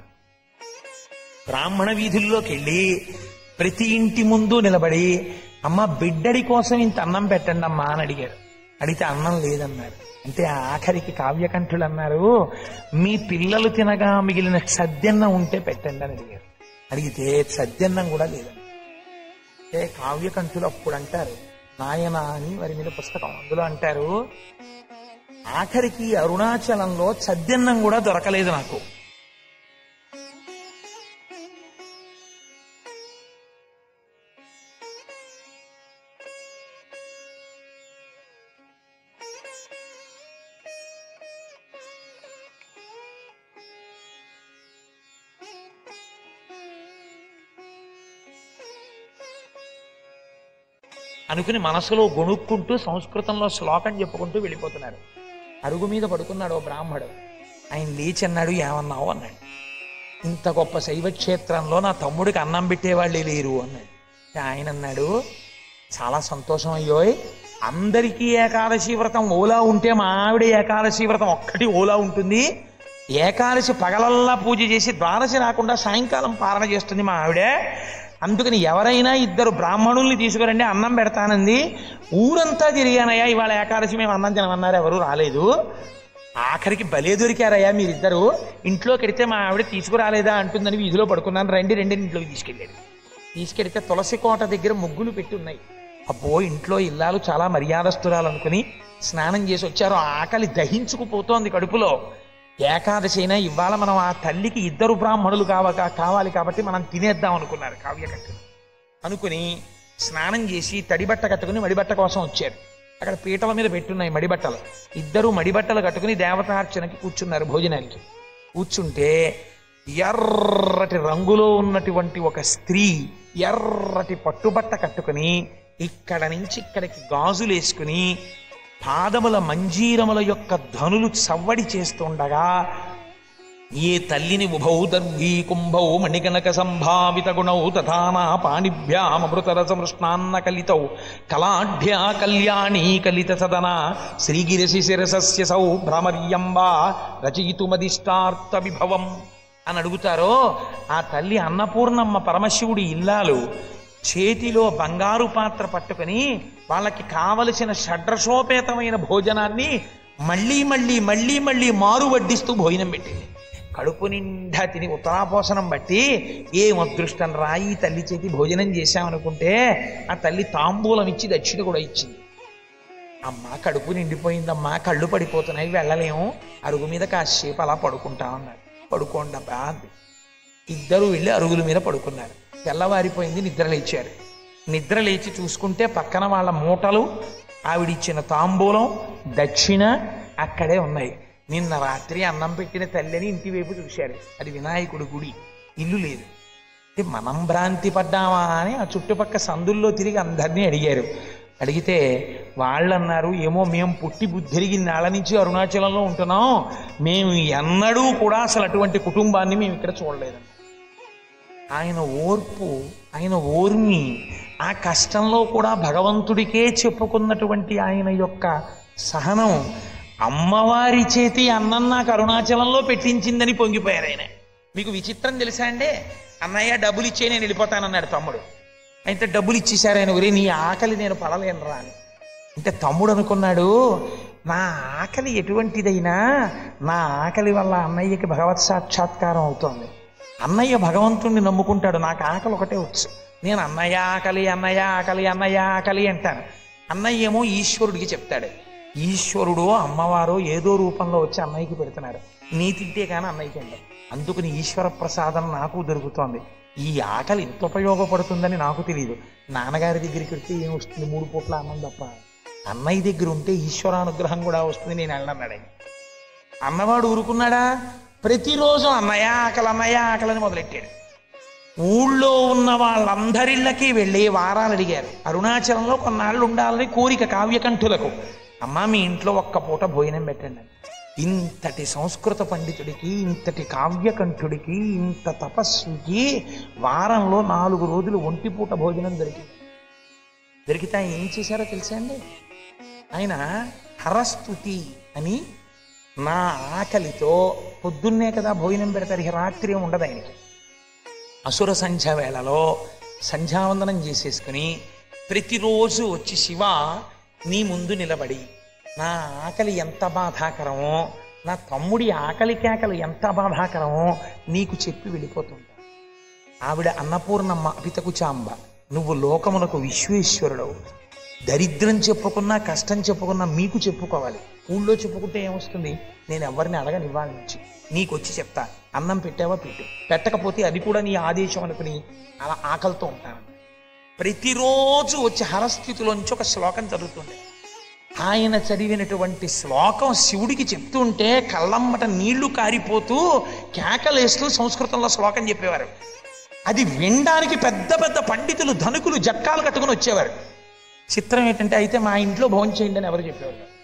బ్రాహ్మణ వీధుల్లోకి వెళ్ళి ప్రతి ఇంటి ముందు నిలబడి అమ్మ బిడ్డడి కోసం ఇంత అన్నం పెట్టండి అమ్మా అని అడిగారు అడిగితే అన్నం లేదన్నారు అంటే ఆఖరికి కావ్యకంఠులు అన్నారు మీ పిల్లలు తినగా మిగిలిన సద్యన్నం ఉంటే పెట్టండి అని అడిగారు అడిగితే సద్యన్నం కూడా లేదండి అంటే కావ్యకంఠులు అప్పుడు అంటారు నాయన అని వారి మీద పుస్తకం అందులో అంటారు ఆఖరికి అరుణాచలంలో సద్యన్నం కూడా దొరకలేదు నాకు అనుకుని మనసులో గొణుక్కుంటూ సంస్కృతంలో శ్లోకం చెప్పుకుంటూ వెళ్ళిపోతున్నారు అరుగు మీద పడుకున్నాడు ఓ బ్రాహ్మడు ఆయన లేచి అన్నాడు ఏమన్నావు అన్నాడు ఇంత గొప్ప శైవ క్షేత్రంలో నా తమ్ముడికి అన్నం పెట్టేవాళ్ళే లేరు అన్నాడు ఆయన అన్నాడు చాలా సంతోషం అయ్యోయ్ అందరికీ ఏకాదశి వ్రతం ఓలా ఉంటే మా ఆవిడ ఏకాదశి వ్రతం ఒక్కటి ఓలా ఉంటుంది ఏకాదశి పగలల్లా పూజ చేసి ద్వాదశి రాకుండా సాయంకాలం పాలన చేస్తుంది మా ఆవిడ అందుకని ఎవరైనా ఇద్దరు బ్రాహ్మణుల్ని తీసుకురండి అన్నం పెడతానంది ఊరంతా తిరిగానయ్యా ఇవాళ ఏకాదశి మేము అన్నం తినమన్నారు ఎవరు రాలేదు ఆఖరికి భలే దొరికారయ్యా మీరిద్దరు ఇంట్లోకి వెడితే మా ఆవిడ తీసుకురాలేదా అంటుందని వీధిలో పడుకున్నాను రండి రెండు ఇంట్లోకి తీసుకెళ్ళాడు తీసుకెడితే తులసి కోట దగ్గర ముగ్గులు పెట్టి ఉన్నాయి అబ్బో ఇంట్లో ఇల్లాలు చాలా మర్యాదస్తురాలు అనుకుని స్నానం చేసి వచ్చారు ఆకలి దహించుకుపోతోంది కడుపులో ఏకాదశి అయినా ఇవాళ మనం ఆ తల్లికి ఇద్దరు బ్రాహ్మణులు కావ కావాలి కాబట్టి మనం తినేద్దాం అనుకున్నారు కావ్యకట్టులు అనుకుని స్నానం చేసి తడిబట్ట కట్టుకుని మడిబట్ట కోసం వచ్చారు అక్కడ పీటల మీద పెట్టున్నాయి మడిబట్టలు ఇద్దరు మడిబట్టలు కట్టుకుని దేవతార్చనకి కూర్చున్నారు భోజనానికి కూర్చుంటే ఎర్రటి రంగులో ఉన్నటువంటి ఒక స్త్రీ ఎర్రటి పట్టుబట్ట కట్టుకుని ఇక్కడ నుంచి ఇక్కడికి గాజులు వేసుకుని పాదముల మంజీరముల యొక్క ధనులు సవ్వడి చేస్తుండగా ఏ తల్లిని ఉభౌ దర్భీ కుంభౌ మణిగణక సంభావిత గుణౌ తథానా పాణిభ్యామృతరస మృష్ణాన్న కలితౌ కళాఢ్యా కళ్యాణీ కలిత సదన శ్రీగిరిశి శిరసస్య సౌ భ్రమర్యంబా రచయితుమదిష్టార్థ విభవం అని అడుగుతారో ఆ తల్లి అన్నపూర్ణమ్మ పరమశివుడి ఇల్లాలు చేతిలో బంగారు పాత్ర పట్టుకుని వాళ్ళకి కావలసిన షడ్రసోపేతమైన భోజనాన్ని మళ్ళీ మళ్ళీ మళ్ళీ మళ్ళీ మారు వడ్డిస్తూ భోజనం పెట్టింది కడుపు నిండా తిని ఉత్తరాపోసనం బట్టి ఏం అదృష్టం రాయి తల్లి చేతి భోజనం చేశామనుకుంటే ఆ తల్లి తాంబూలం ఇచ్చి దక్షిణ కూడా ఇచ్చింది అమ్మ కడుపు నిండిపోయిందమ్మా కళ్ళు పడిపోతున్నాయి వెళ్ళలేము అరుగు మీద కాసేపు అలా పడుకుంటా ఉన్నారు పడుకోండి అబ్బా అంది ఇద్దరు వెళ్ళి అరుగుల మీద పడుకున్నారు తెల్లవారిపోయింది నిద్ర లేచారు నిద్ర లేచి చూసుకుంటే పక్కన వాళ్ళ మూటలు ఆవిడిచ్చిన తాంబూలం దక్షిణ అక్కడే ఉన్నాయి నిన్న రాత్రి అన్నం పెట్టిన తల్లిని ఇంటి వైపు చూశారు అది వినాయకుడి గుడి ఇల్లు లేదు అంటే మనం భ్రాంతి పడ్డామా అని ఆ చుట్టుపక్క సందుల్లో తిరిగి అందరినీ అడిగారు అడిగితే వాళ్ళు అన్నారు ఏమో మేము పుట్టి బుద్ధిరిగి నాళ్ళ నుంచి అరుణాచలంలో ఉంటున్నాం మేము ఎన్నడూ కూడా అసలు అటువంటి కుటుంబాన్ని మేము ఇక్కడ చూడలేదండి ఆయన ఓర్పు ఆయన ఓర్మి ఆ కష్టంలో కూడా భగవంతుడికే చెప్పుకున్నటువంటి ఆయన యొక్క సహనం అమ్మవారి చేతి అన్నం నాకు అరుణాచలంలో పెట్టించిందని పొంగిపోయారు ఆయన మీకు విచిత్రం తెలుసా అండి అన్నయ్య డబ్బులు ఇచ్చే నేను వెళ్ళిపోతానన్నాడు తమ్ముడు అయితే డబ్బులు ఇచ్చేశారు ఆయన ఒరే నీ ఆకలి నేను పడలేనురా అని అంటే తమ్ముడు అనుకున్నాడు నా ఆకలి ఎటువంటిదైనా నా ఆకలి వల్ల అన్నయ్యకి భగవత్ సాక్షాత్కారం అవుతోంది అన్నయ్య భగవంతుణ్ణి నమ్ముకుంటాడు నాకు ఆకలి ఒకటే వచ్చు నేను అన్నయ్య ఆకలి అన్నయ్య ఆకలి అన్నయ్య ఆకలి అంటాను అన్నయ్య ఏమో ఈశ్వరుడికి చెప్తాడు ఈశ్వరుడు అమ్మవారు ఏదో రూపంలో వచ్చి అన్నయ్యకి పెడుతున్నారు నీ తింటే కానీ అన్నయ్యకి ఉండదు అందుకని ఈశ్వర ప్రసాదం నాకు దొరుకుతోంది ఈ ఆకలి ఎంత ఉపయోగపడుతుందని నాకు తెలియదు నాన్నగారి దగ్గరికి వెళ్తే ఏం వస్తుంది మూడు పూట్ల అన్నం తప్ప అన్నయ్య దగ్గర ఉంటే ఈశ్వరానుగ్రహం కూడా వస్తుంది నేను వెళ్ళన్నాడు అన్నవాడు ఊరుకున్నాడా ప్రతిరోజు అన్నయ్య ఆకలి అన్నయ్య ఆకలని మొదలెట్టాడు ఊళ్ళో ఉన్న వాళ్ళందరిళ్ళకి వెళ్ళి వారాలు అడిగారు అరుణాచలంలో కొన్నాళ్ళు ఉండాలని కోరిక కావ్యకంఠులకు అమ్మా మీ ఇంట్లో ఒక్క పూట భోజనం పెట్టండి అని. ఇంతటి సంస్కృత పండితుడికి ఇంతటి కావ్యకంఠుడికి ఇంత తపస్వికి వారంలో నాలుగు రోజులు ఒంటి పూట భోజనం దొరికింది దొరికితే ఆయన ఏం చేశారో తెలుసా అండి ఆయన హరస్తుతి అని నా ఆకలితో పొద్దున్నే కదా భోజనం పెడతారు ఇక రాత్రి ఏం ఉండదు ఆయనకి అసుర సంధ్య వేళలో సంధ్యావందనం చేసేసుకుని ప్రతిరోజు వచ్చి శివ నీ ముందు నిలబడి నా ఆకలి ఎంత బాధాకరమో నా తమ్ముడి ఆకలి కేకలు ఎంత బాధాకరమో నీకు చెప్పి వెళ్ళిపోతుంటా ఆవిడ అన్నపూర్ణమ్మ అపితకుచాంబ నువ్వు లోకమునకు విశ్వేశ్వరుడవు దరిద్రం చెప్పుకున్నా కష్టం చెప్పుకున్నా మీకు చెప్పుకోవాలి ఊళ్ళో చెప్పుకుంటే ఏమొస్తుంది నేను ఎవరిని అడగని ఇవాళ నుంచి నీకు వచ్చి చెప్తా అన్నం పెట్టావా పెట్టు పెట్టకపోతే అది కూడా నీ ఆదేశం అనుకుని అలా ఆకలితో ఉంటాను ప్రతిరోజు వచ్చి హరస్థితిలోంచి ఒక శ్లోకం చదువుతుండే ఆయన చదివినటువంటి శ్లోకం శివుడికి చెప్తుంటే కళ్ళమ్మట నీళ్లు కారిపోతూ కేకలేస్తూ సంస్కృతంలో శ్లోకం చెప్పేవారు అది వినడానికి పెద్ద పెద్ద పండితులు ధనుకులు జట్కాలు కట్టుకుని వచ్చేవారు చిత్రం ఏంటంటే అయితే మా ఇంట్లో భోజనం చేయండి అని ఎవరు చెప్పేవారు కాదు.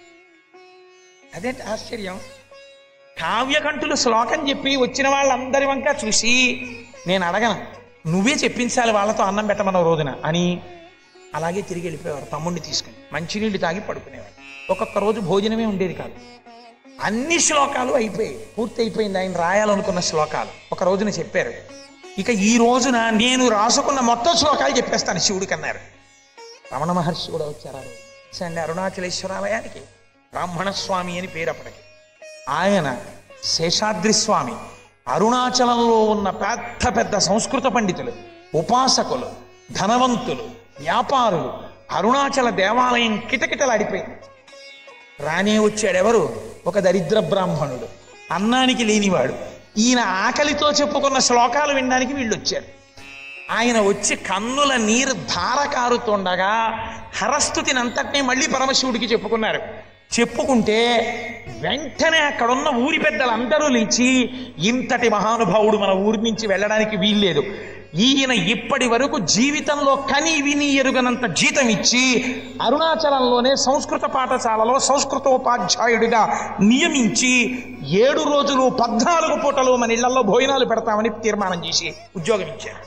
అదేంటి ఆశ్చర్యం కావ్యకంఠులు శ్లోకం చెప్పి వచ్చిన వాళ్ళందరి వంక చూసి నేను అడగను నువ్వే చెప్పించాలి వాళ్ళతో అన్నం పెట్టమన్న రోజున అని అలాగే తిరిగి వెళ్ళిపోయేవారు తమ్ముడిని తీసుకుని మంచినీళ్ళు తాగి పడుకునేవారు ఒక్కొక్క రోజు భోజనమే ఉండేది కాదు అన్ని శ్లోకాలు అయిపోయాయి పూర్తి అయిపోయింది ఆయన రాయాలనుకున్న శ్లోకాలు ఒక రోజున చెప్పారు ఇక ఈ రోజున నేను రాసుకున్న మొత్తం శ్లోకాలు చెప్పేస్తాను శివుడికి అన్నారు రమణ మహర్షి కూడా వచ్చారు ఆ రోజు అండి అరుణాచలేశ్వరాలయానికి బ్రాహ్మణ స్వామి అని పేరు అప్పటికి ఆయన శేషాద్రి స్వామి అరుణాచలంలో ఉన్న పెద్ద పెద్ద సంస్కృత పండితులు ఉపాసకులు ధనవంతులు వ్యాపారులు అరుణాచల దేవాలయం కిటకిటలాడిపోయింది రానే వచ్చాడెవరు ఒక దరిద్ర బ్రాహ్మణుడు అన్నానికి లేనివాడు ఈయన ఆకలితో చెప్పుకున్న శ్లోకాలు వినడానికి వీళ్ళు వచ్చారు ఆయన వచ్చి కన్నుల నీరు ధార కారుతుండగా హరస్థుతిని అంతటినీ మళ్ళీ పరమశివుడికి చెప్పుకున్నారు చెప్పుకుంటే వెంటనే అక్కడున్న ఊరి పెద్దలందరూ లేచి ఇంతటి మహానుభావుడు మన ఊరి నుంచి వెళ్ళడానికి వీల్లేదు ఈయన ఇప్పటి వరకు జీవితంలో కని విని ఎరుగనంత జీతం ఇచ్చి అరుణాచలంలోనే సంస్కృత పాఠశాలలో సంస్కృతోపాధ్యాయుడిగా నియమించి ఏడు రోజులు పద్నాలుగు పూటలు మన ఇళ్లలో భోజనాలు పెడతామని తీర్మానం చేసి ఉద్యోగం ఇచ్చారు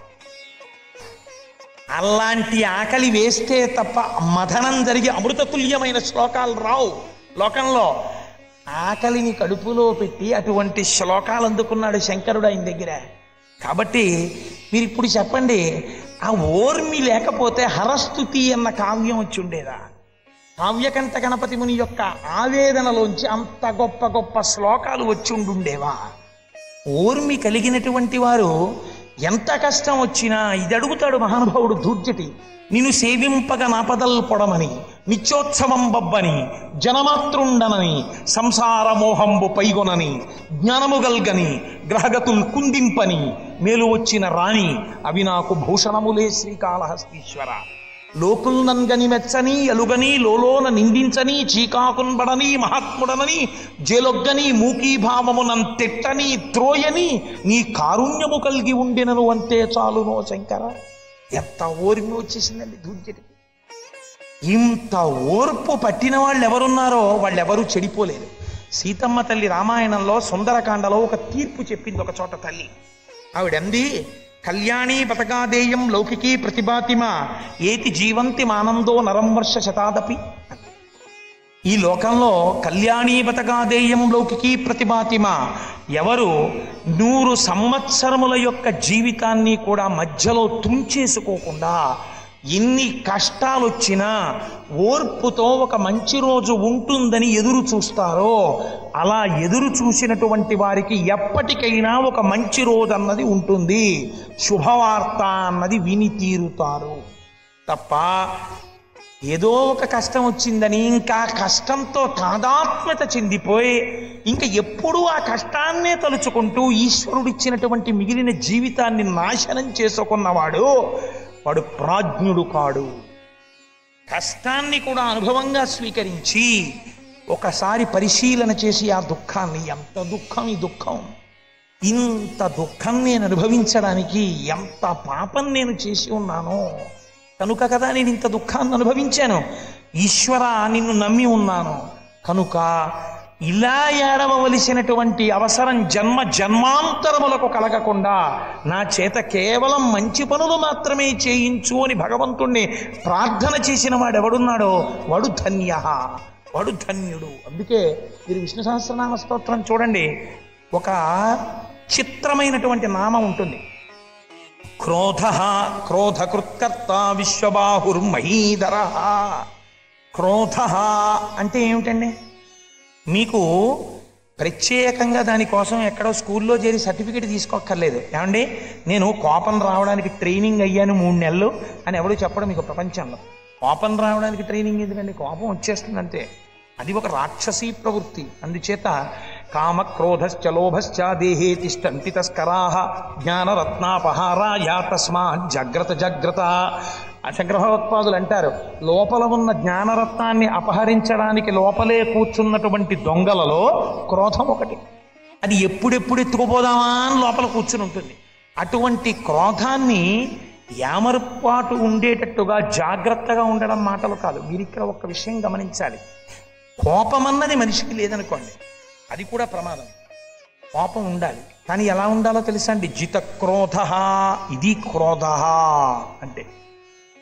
అలాంటి ఆకలి వేస్తే తప్ప మథనం జరిగి అమృతతుల్యమైన శ్లోకాలు రావు లోకంలో ఆకలిని కడుపులో పెట్టి అటువంటి శ్లోకాలు అందుకున్నాడు శంకరుడు ఆయన దగ్గర కాబట్టి మీరు ఇప్పుడు చెప్పండి ఆ ఓర్మి లేకపోతే హరస్తుతి అన్న కావ్యం వచ్చి ఉండేదా కావ్యకంఠ గణపతి ముని యొక్క ఆవేదనలోంచి అంత గొప్ప గొప్ప శ్లోకాలు వచ్చి ఉండుండేవా ఓర్మి కలిగినటువంటి వారు ఎంత కష్టం వచ్చినా ఇది అడుగుతాడు మహానుభావుడు దూర్జటి నిన్ను సేవింపగ నాపదల్ పొడమని నిత్యోత్సవం బబ్బని జనమాతృండనని సంసార మోహంబు పైగొనని జ్ఞానము గల్గని గ్రహగతుల్ కుందింపని మేలు వచ్చిన రాణి అవి నాకు భూషణములే శ్రీకాళహస్తీశ్వర లోకుల్నంగని మెచ్చని ఎలుగని లోలోన నిందించని చీకాకున్బడని మహాత్ముడనని జేలొగ్గని మూకీభావమునం తిట్టని త్రోయని నీ కారుణ్యము కలిగి ఉండినను అంతే చాలునో శంకర ఎంత ఓర్మి వచ్చేసిందండి దుర్జటికి ఇంత ఓర్పు పట్టిన వాళ్ళు ఎవరున్నారో వాళ్ళెవరూ చెడిపోలేదు సీతమ్మ తల్లి రామాయణంలో సుందరకాండలో ఒక తీర్పు చెప్పింది ఒక చోట తల్లి ఆవిడంది కళ్యాణీ పతకాదేయం లౌకికీ ప్రతిభాతిమ ఏతి జీవంతి మానందో నరం వర్ష శతాదపి ఈ లోకంలో కళ్యాణీ బతకాదేయం లౌకికీ ప్రతిభాతిమ ఎవరు నూరు సంవత్సరముల యొక్క జీవితాన్ని కూడా మధ్యలో తుంచేసుకోకుండా ఎన్ని కష్టాలు వచ్చినా ఓర్పుతో ఒక మంచి రోజు ఉంటుందని ఎదురు చూస్తారో అలా ఎదురు చూసినటువంటి వారికి ఎప్పటికైనా ఒక మంచి రోజు అన్నది ఉంటుంది శుభవార్త అన్నది విని తీరుతారు తప్ప ఏదో ఒక కష్టం వచ్చిందని ఇంకా కష్టంతో తాదాత్మ్యత చెందిపోయి ఇంకా ఎప్పుడూ ఆ కష్టాన్నే తలుచుకుంటూ ఈశ్వరుడిచ్చినటువంటి మిగిలిన జీవితాన్ని నాశనం చేసుకున్నవాడు వాడు ప్రాజ్ఞుడు కాడు కష్టాన్ని కూడా అనుభవంగా స్వీకరించి ఒకసారి పరిశీలన చేసి ఆ దుఃఖాన్ని ఎంత దుఃఖం ఈ దుఃఖం ఇంత దుఃఖం నేను అనుభవించడానికి ఎంత పాపం నేను చేసి ఉన్నానో కనుక కదా నేను ఇంత దుఃఖాన్ని అనుభవించాను ఈశ్వర నిన్ను నమ్మి ఉన్నాను కనుక ఇలా ఏడవలసినటువంటి అవసరం జన్మ జన్మాంతరములకు కలగకుండా నా చేత కేవలం మంచి పనులు మాత్రమే చేయించు అని భగవంతుణ్ణి ప్రార్థన చేసిన వాడు ఎవడున్నాడో వాడు ధన్య వాడు ధన్యుడు అందుకే మీరు విష్ణు సహస్రనామ స్తోత్రం చూడండి ఒక చిత్రమైనటువంటి నామం ఉంటుంది క్రోధ క్రోధకృత్కర్త విశ్వబాహుర్మహీధర క్రోధ అంటే ఏమిటండి మీకు ప్రత్యేకంగా దానికోసం ఎక్కడో స్కూల్లో చేరి సర్టిఫికేట్ తీసుకోక్కర్లేదు ఏమండి నేను కోపం రావడానికి ట్రైనింగ్ అయ్యాను మూడు నెలలు అని ఎవరు చెప్పడం మీకు ప్రపంచంలో కోపం రావడానికి ట్రైనింగ్ ఎందుకండి కోపం వచ్చేస్తుంది అంతే అది ఒక రాక్షసీ ప్రవృత్తి అందుచేత కామ క్రోధశ్చ లోభశ్చ దేహే తిష్టంతి తస్కరా జ్ఞానరత్నాపహారాయ తస్మాత్ జాగ్రత్త జాగ్రత్త అశగ్రహోత్పాదులు అంటారు లోపల ఉన్న జ్ఞానరత్నాన్ని అపహరించడానికి లోపలే కూర్చున్నటువంటి దొంగలలో క్రోధం ఒకటి అది ఎప్పుడెప్పుడు ఎత్తుకుపోదామా అని లోపల కూర్చుని ఉంటుంది అటువంటి క్రోధాన్ని యామరుపాటు ఉండేటట్టుగా జాగ్రత్తగా ఉండడం మాటలు కాదు మీరు ఇక్కడ ఒక విషయం గమనించాలి కోపం అన్నది మనిషికి లేదనుకోండి అది కూడా ప్రమాదం కోపం ఉండాలి కానీ ఎలా ఉండాలో తెలుసా అండి జిత క్రోధ ఇది క్రోధ అంటే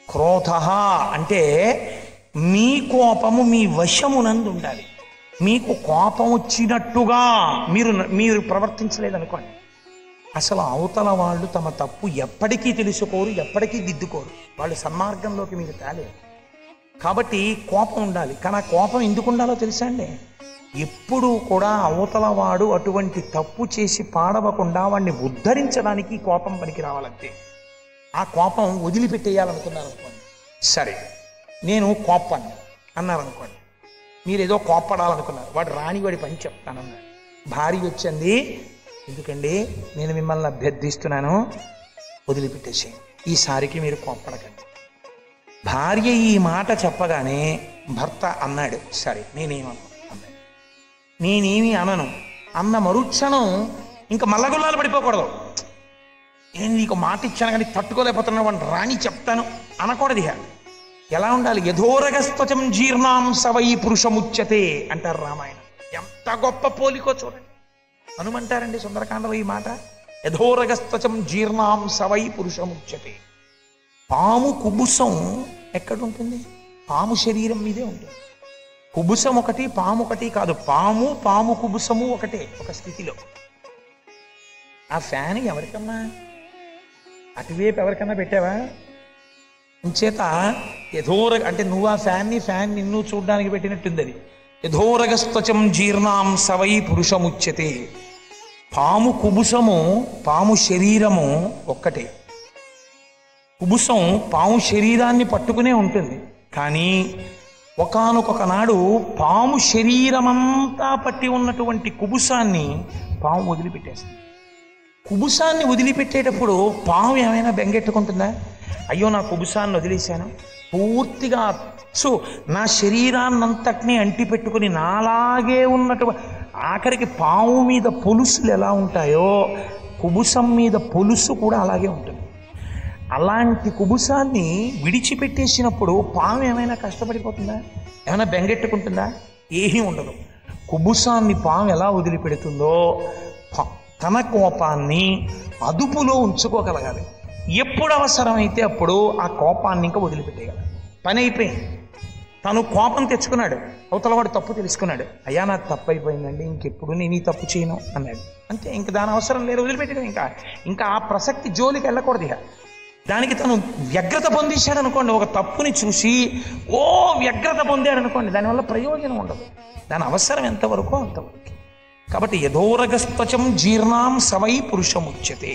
క్రోధ అంటే మీ కోపము మీ వశమునందు ఉండాలి మీకు కోపం వచ్చినట్టుగా మీరు మీరు ప్రవర్తించలేదనుకోండి అసలు అవతల వాళ్ళు తమ తప్పు ఎప్పటికీ తెలుసుకోరు ఎప్పటికీ దిద్దుకోరు వాళ్ళు సన్మార్గంలోకి మీరు తేలేరు కాబట్టి కోపం ఉండాలి కానీ ఆ కోపం ఎందుకు ఉండాలో తెలుసా అండి ఎప్పుడూ కూడా అవతల వాడు అటువంటి తప్పు చేసి పాడవకుండా వాడిని ఉద్ధరించడానికి కోపం పనికి రావాలంతే ఆ కోపం వదిలిపెట్టేయాలనుకున్నారు అనుకోండి సరే నేను కోపాన్ని అన్నారు అనుకోండి మీరు ఏదో కోప్పడాలనుకున్నారు వాడు రాని వాడి పని చెప్తానన్నాడు భార్య వచ్చింది ఎందుకండి నేను మిమ్మల్ని అభ్యర్థిస్తున్నాను వదిలిపెట్టేసేయండి ఈసారికి మీరు కోప్పడకండి భార్య ఈ మాట చెప్పగానే భర్త అన్నాడు సరే నేనేమన్నా అన్నాడు నేనేమి అనను అన్న మరుక్షణం ఇంకా మల్లగొల్లాలు పడిపోకూడదు నేను నీకు మాట ఇచ్చాను కానీ తట్టుకోలేకపోతున్నాను వాడిని రాని చెప్తాను అనకూడదు ఇక ఎలా ఉండాలి యథోరగస్త్వచం జీర్ణాం సవై పురుషముచ్యతే అంటారు రామాయణం ఎంత గొప్ప పోలికో చూడండి హనుమంటారండి సుందరకాండలో ఈ మాట యథోరగస్త్వచం జీర్ణాం సవై పురుషముచ్యతే పాము కుబుసం ఎక్కడుంటుంది పాము శరీరం మీదే ఉంటుంది కుబుసం ఒకటి పాము ఒకటి కాదు పాము పాము కుబుసము ఒకటే ఒక స్థితిలో ఆ ఫ్యాన్ ఎవరికమ్మా అటువైపు ఎవరికన్నా పెట్టావా ఇంచేత యథోర అంటే నువ్వు ఆ ఫ్యాన్ని ఫ్యాన్ నిన్ను చూడడానికి పెట్టినట్టుంది అది యథోరగస్త్వచం జీర్ణాం సవై పురుషముచ్యతే పాము కుబుసము పాము శరీరము ఒక్కటే కుబుసం పాము శరీరాన్ని పట్టుకునే ఉంటుంది కానీ ఒకానొక నాడు పాము శరీరమంతా పట్టి ఉన్నటువంటి కుబుసాన్ని పాము వదిలిపెట్టేస్తుంది కుబుసాన్ని వదిలిపెట్టేటప్పుడు పాము ఏమైనా బెంగెట్టుకుంటుందా అయ్యో నా కుబుసాన్ని వదిలేశాను పూర్తిగా సో నా శరీరాన్నంతటినీ అంటి పెట్టుకుని నాలాగే ఉన్నటువంటి ఆఖరికి పాము మీద పొలుసులు ఎలా ఉంటాయో కుబుసం మీద పొలుసు కూడా అలాగే ఉంటుంది అలాంటి కుబుసాన్ని విడిచిపెట్టేసినప్పుడు పాము ఏమైనా కష్టపడిపోతుందా ఏమైనా బెంగెట్టుకుంటుందా ఏమీ ఉండదు కుబుసాన్ని పాము ఎలా వదిలిపెడుతుందో ప- తన కోపాన్ని అదుపులో ఉంచుకోగలగాలి ఎప్పుడు అవసరమైతే అప్పుడు ఆ కోపాన్ని ఇంకా వదిలిపెట్టేయగలగాలి పని అయిపోయింది తను కోపం తెచ్చుకున్నాడు అవతల వాడు తప్పు తెలుసుకున్నాడు అయ్యా నాకు తప్పు అయిపోయిందండి ఇంకెప్పుడు నేను ఈ తప్పు చేయను అన్నాడు అంతే ఇంక దాని అవసరం లేదు వదిలిపెట్టడం ఇంకా ఇంకా ఆ ప్రసక్తి జోలికి వెళ్ళకూడదు ఇక దానికి తను వ్యగ్రత పొందేశాడు అనుకోండి ఒక తప్పుని చూసి ఓ వ్యగ్రత పొందాడు అనుకోండి దానివల్ల ప్రయోజనం ఉండదు దాని అవసరం ఎంతవరకు అంతవరకు కాబట్టి యథోరగస్త్వచం జీర్ణాం సవై పురుషముచ్యతే